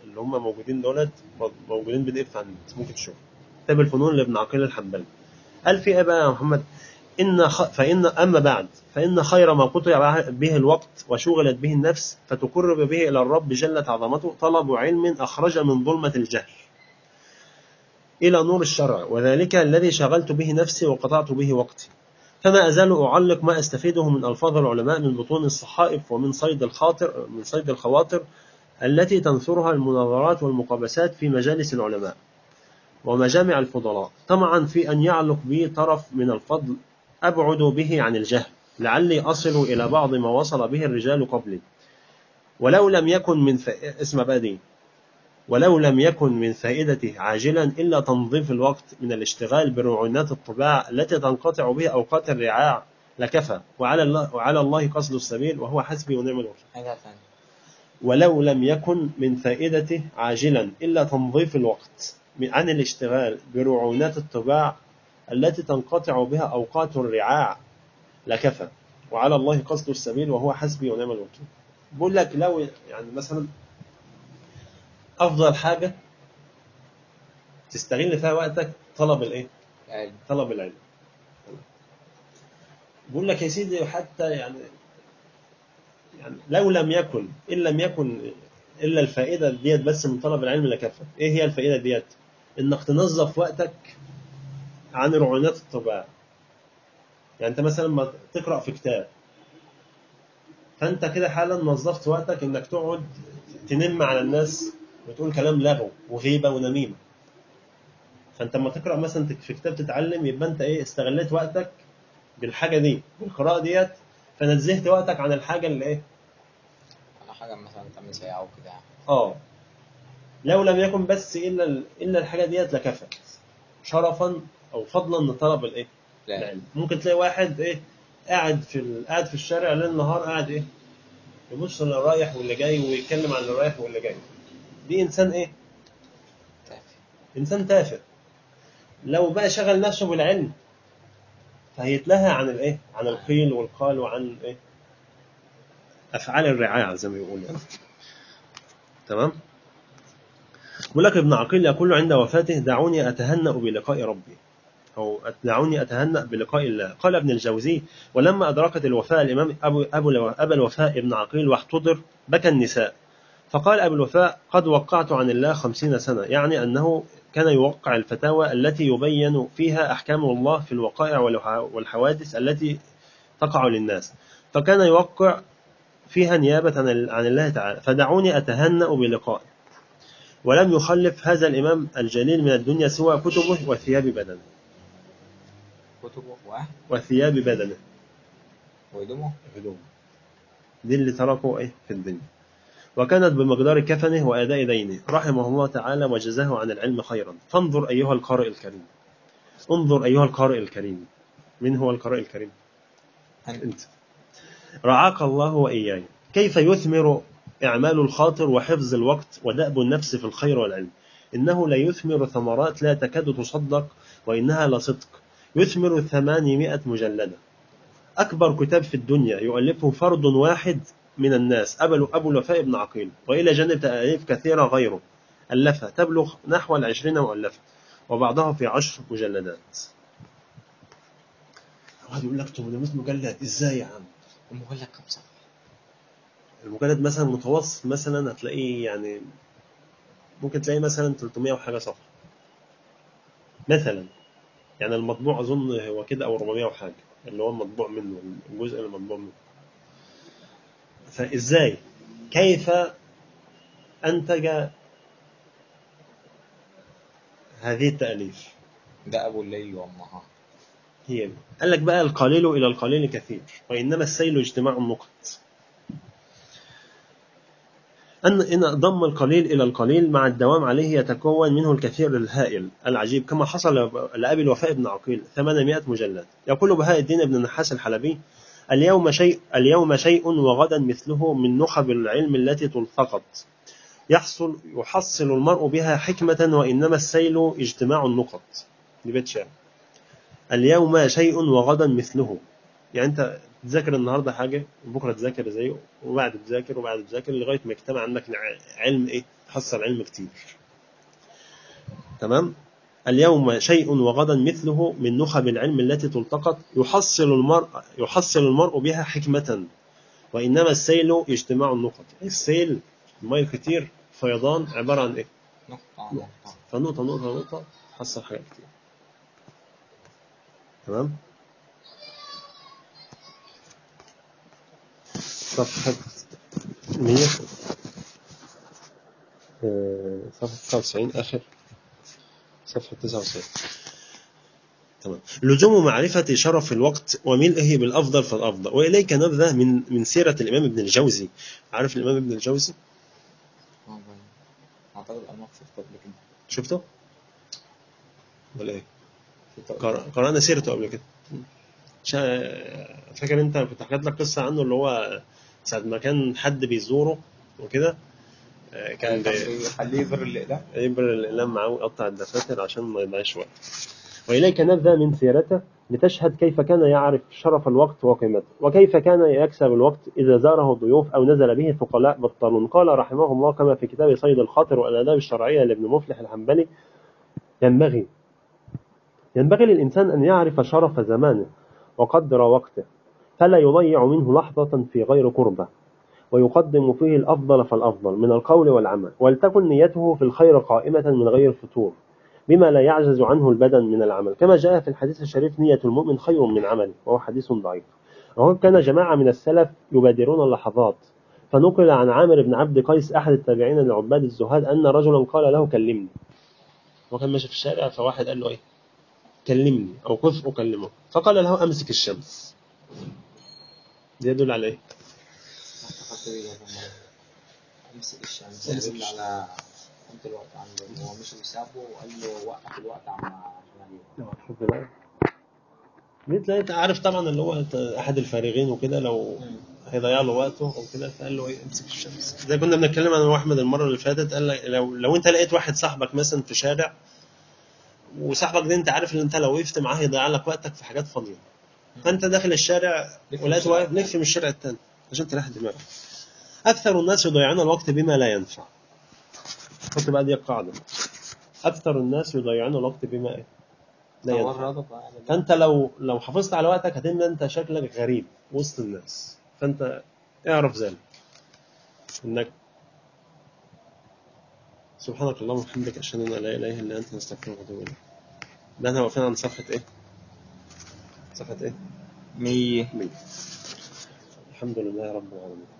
اللي هم موجودين دولت موجودين بي دي اف عند ممكن تشوف كتاب الفنون لابن عقيل الحنبلي قال في ايه بقى يا محمد إن خ... فإن أما بعد فإن خير ما قطع به الوقت وشغلت به النفس فتقرب به إلى الرب جلت عظمته طلب علم أخرج من ظلمة الجهل إلى نور الشرع وذلك الذي شغلت به نفسي وقطعت به وقتي فما أزال أعلق ما أستفيده من ألفاظ العلماء من بطون الصحائف ومن صيد الخاطر من صيد الخواطر التي تنثرها المناظرات والمقابسات في مجالس العلماء ومجامع الفضلاء طمعا في أن يعلق بي طرف من الفضل أبعد به عن الجهل لعلي أصل إلى بعض ما وصل به الرجال قبلي ولو لم يكن من ف... اسم بقى دي ولو لم يكن من فائدته عاجلا إلا تنظيف الوقت من الاشتغال برعونات الطباع التي تنقطع به أوقات الرعاع لكفى وعلى الله, وعلى الله قصد السبيل وهو حسبي ونعم الوكيل حاجة ثانية ولو لم يكن من فائدته عاجلا إلا تنظيف الوقت عن الاشتغال برعونات الطباع التي تنقطع بها أوقات الرعاع لكفى وعلى الله قصد السبيل وهو حسبي ونعم الوكيل بقول لك لو يعني مثلا أفضل حاجة تستغل فيها وقتك طلب الإيه؟ علم طلب العلم بقول لك يا سيدي حتى يعني يعني لو لم يكن إن لم يكن إلا الفائدة ديت بس من طلب العلم لكفى إيه هي الفائدة ديت إنك تنظف وقتك عن رعونات الطباع يعني أنت مثلا لما تقرأ في كتاب فأنت كده حالا نظفت وقتك إنك تقعد تنم على الناس وتقول كلام لغو وغيبة ونميمة فأنت لما تقرأ مثلا في كتاب تتعلم يبقى أنت إيه استغليت وقتك بالحاجة دي بالقراءة ديت فنزهت وقتك عن الحاجة اللي إيه على حاجة مثلا تعمل سيئة أو كده اه لو لم يكن بس الا ال- الا الحاجه ديت لكفى شرفا او فضلا لطلب الايه لا العلم ممكن تلاقي واحد ايه قاعد في ال... قاعد في الشارع ليل نهار قاعد ايه يبص اللي رايح واللي جاي ويتكلم عن اللي رايح واللي جاي دي انسان ايه تافه انسان تافه لو بقى شغل نفسه بالعلم فهيتلهى عن الايه عن القيل والقال وعن ايه افعال الرعايه زي ما بيقولوا تمام بيقول لك ابن عقيل يقول عند وفاته دعوني اتهنأ بلقاء ربي أو دعوني أتهنأ بلقاء الله قال ابن الجوزي ولما أدركت الوفاة الإمام أبو, أبو أبا الوفاء ابن عقيل واحتضر بكى النساء فقال أبو الوفاء قد وقعت عن الله خمسين سنة يعني أنه كان يوقع الفتاوى التي يبين فيها أحكام الله في الوقائع والح- والحوادث التي تقع للناس فكان يوقع فيها نيابة عن ال- عن الله تعالى فدعوني أتهنأ بلقائه ولم يخلف هذا الإمام الجليل من الدنيا سوى كتبه وثياب بدنه كتبه وأهل وثياب بدنه وهدومه هدوم دي اللي تركوا ايه في الدنيا وكانت بمقدار كفنه وأداء دينه رحمه الله تعالى وجزاه عن العلم خيرا فانظر أيها القارئ الكريم انظر أيها القارئ الكريم من هو القارئ الكريم أنت أنت رعاك الله وإياي كيف يثمر إعمال الخاطر وحفظ الوقت ودأب النفس في الخير والعلم إنه لا يثمر ثمرات لا تكاد تصدق وإنها لصدق يثمر ثمانمائة مجلدة أكبر كتاب في الدنيا يؤلفه فرد واحد من الناس أبو أبو الوفاء بن عقيل وإلى جانب تأليف كثيرة غيره ألفها تبلغ نحو العشرين مؤلفة وبعضها في عشر مجلدات واحد يقول لك 800 مجلد ازاي يا عم المجلد كم صفحة؟ المجلد مثلا متوسط مثلا هتلاقيه يعني ممكن تلاقيه مثلا 300 وحاجه صفحه مثلا يعني المطبوع اظن هو كده او 400 وحاجه اللي هو المطبوع منه الجزء اللي مطبوع منه فازاي كيف انتج هذه التاليف ده أبو الليل والنهار هي دي. قال لك بقى القليل إلى القليل كثير وإنما السيل اجتماع النقط أن إن ضم القليل إلى القليل مع الدوام عليه يتكون منه الكثير الهائل العجيب كما حصل لأبي الوفاء بن عقيل 800 مجلد يقول بهاء الدين بن النحاس الحلبي اليوم شيء اليوم شيء وغدا مثله من نخب العلم التي تلتقط يحصل يحصل المرء بها حكمة وإنما السيل اجتماع النقط دي بيت شعر اليوم شيء وغدا مثله يعني انت تذاكر النهارده حاجه وبكره تذاكر زيه وبعد تذاكر وبعد تذاكر لغايه ما يجتمع عندك الع- علم ايه حصل علم كتير تمام اليوم شيء وغدا مثله من نخب العلم التي تلتقط يحصل المرء يحصل المرء بها حكمة وإنما السيل اجتماع النقط السيل المية كتير فيضان عبارة عن إيه؟ نقطة نقطة فنقطة نقطة نقطة حصل حاجات كتير تمام صفحة 100 آه، صفحة 99 آخر صفحة 99 تمام لزوم معرفة شرف الوقت وملئه بالأفضل فالأفضل وإليك نبذة من من سيرة الإمام ابن الجوزي عارف الإمام ابن الجوزي آه، باين. أعتقد أنا شفته قبل كده شفته ولا إيه شفته قبل قر- قرأنا سيرته قبل كده شا- فاكر انت كنت حكيت لك قصه عنه اللي هو ساعه ما كان حد بيزوره وكده آه، كان كده. بي- كان بيخليه يبر الإقلام يبر الإقلام معاه ويقطع الدفاتر عشان ما يضيعش وقت وإليك نبذة من سيرته لتشهد كيف كان يعرف شرف الوقت وقيمته وكيف كان يكسب الوقت إذا زاره ضيوف أو نزل به ثقلاء بطلون قال رحمه الله كما في كتاب صيد الخاطر والآداب الشرعية لابن مفلح الحنبلي ينبغي ينبغي للإنسان أن يعرف شرف زمانه وقدر وقته فلا يضيع منه لحظة في غير قربة ويقدم فيه الأفضل فالأفضل من القول والعمل ولتكن نيته في الخير قائمة من غير فتور بما لا يعجز عنه البدن من العمل كما جاء في الحديث الشريف نية المؤمن خير من عمله وهو حديث ضعيف وهو كان جماعة من السلف يبادرون اللحظات فنقل عن عامر بن عبد قيس أحد التابعين لعباد الزهاد أن رجلا قال له كلمني وكان ماشي في الشارع فواحد قال له إيه كلمني أو قف أكلمه فقال له أمسك الشمس ده يدل على إيه افتكرت بيه ده مرة. امسك الشمس امسك يدل على قيمة الوقت عنده هو مش بيسابه وقال له وقف الوقت عم عشان شوف بقى دي تلاقي انت عارف طبعا اللي هو انت احد الفارغين وكده لو هيضيع له وقته او كده فقال له ايه امسك الشمس زي كنا بنتكلم انا واحمد المره اللي فاتت قال لك لو لو انت لقيت واحد صاحبك مثلا في شارع وصاحبك ده انت عارف ان انت لو وقفت معاه هيضيع لك وقتك في حاجات فاضيه فانت داخل الشارع لف ولقيت من الشارع واقف لف من الشارع التاني عشان تريح دماغك اكثر الناس يضيعون الوقت بما لا ينفع حط بقى دي القاعده اكثر الناس يضيعون الوقت بما إيه؟ لا هو ينفع الرياضة بقى فانت لو لو حافظت على وقتك هتبقى انت شكلك غريب وسط الناس فانت اعرف ذلك انك سبحانك اللهم وبحمدك اشهد ان لا اله الا انت نستغفرك ونتوب اليك ده احنا واقفين عند صفحه ايه؟ صفحه ايه؟ مية 100 الحمد لله رب العالمين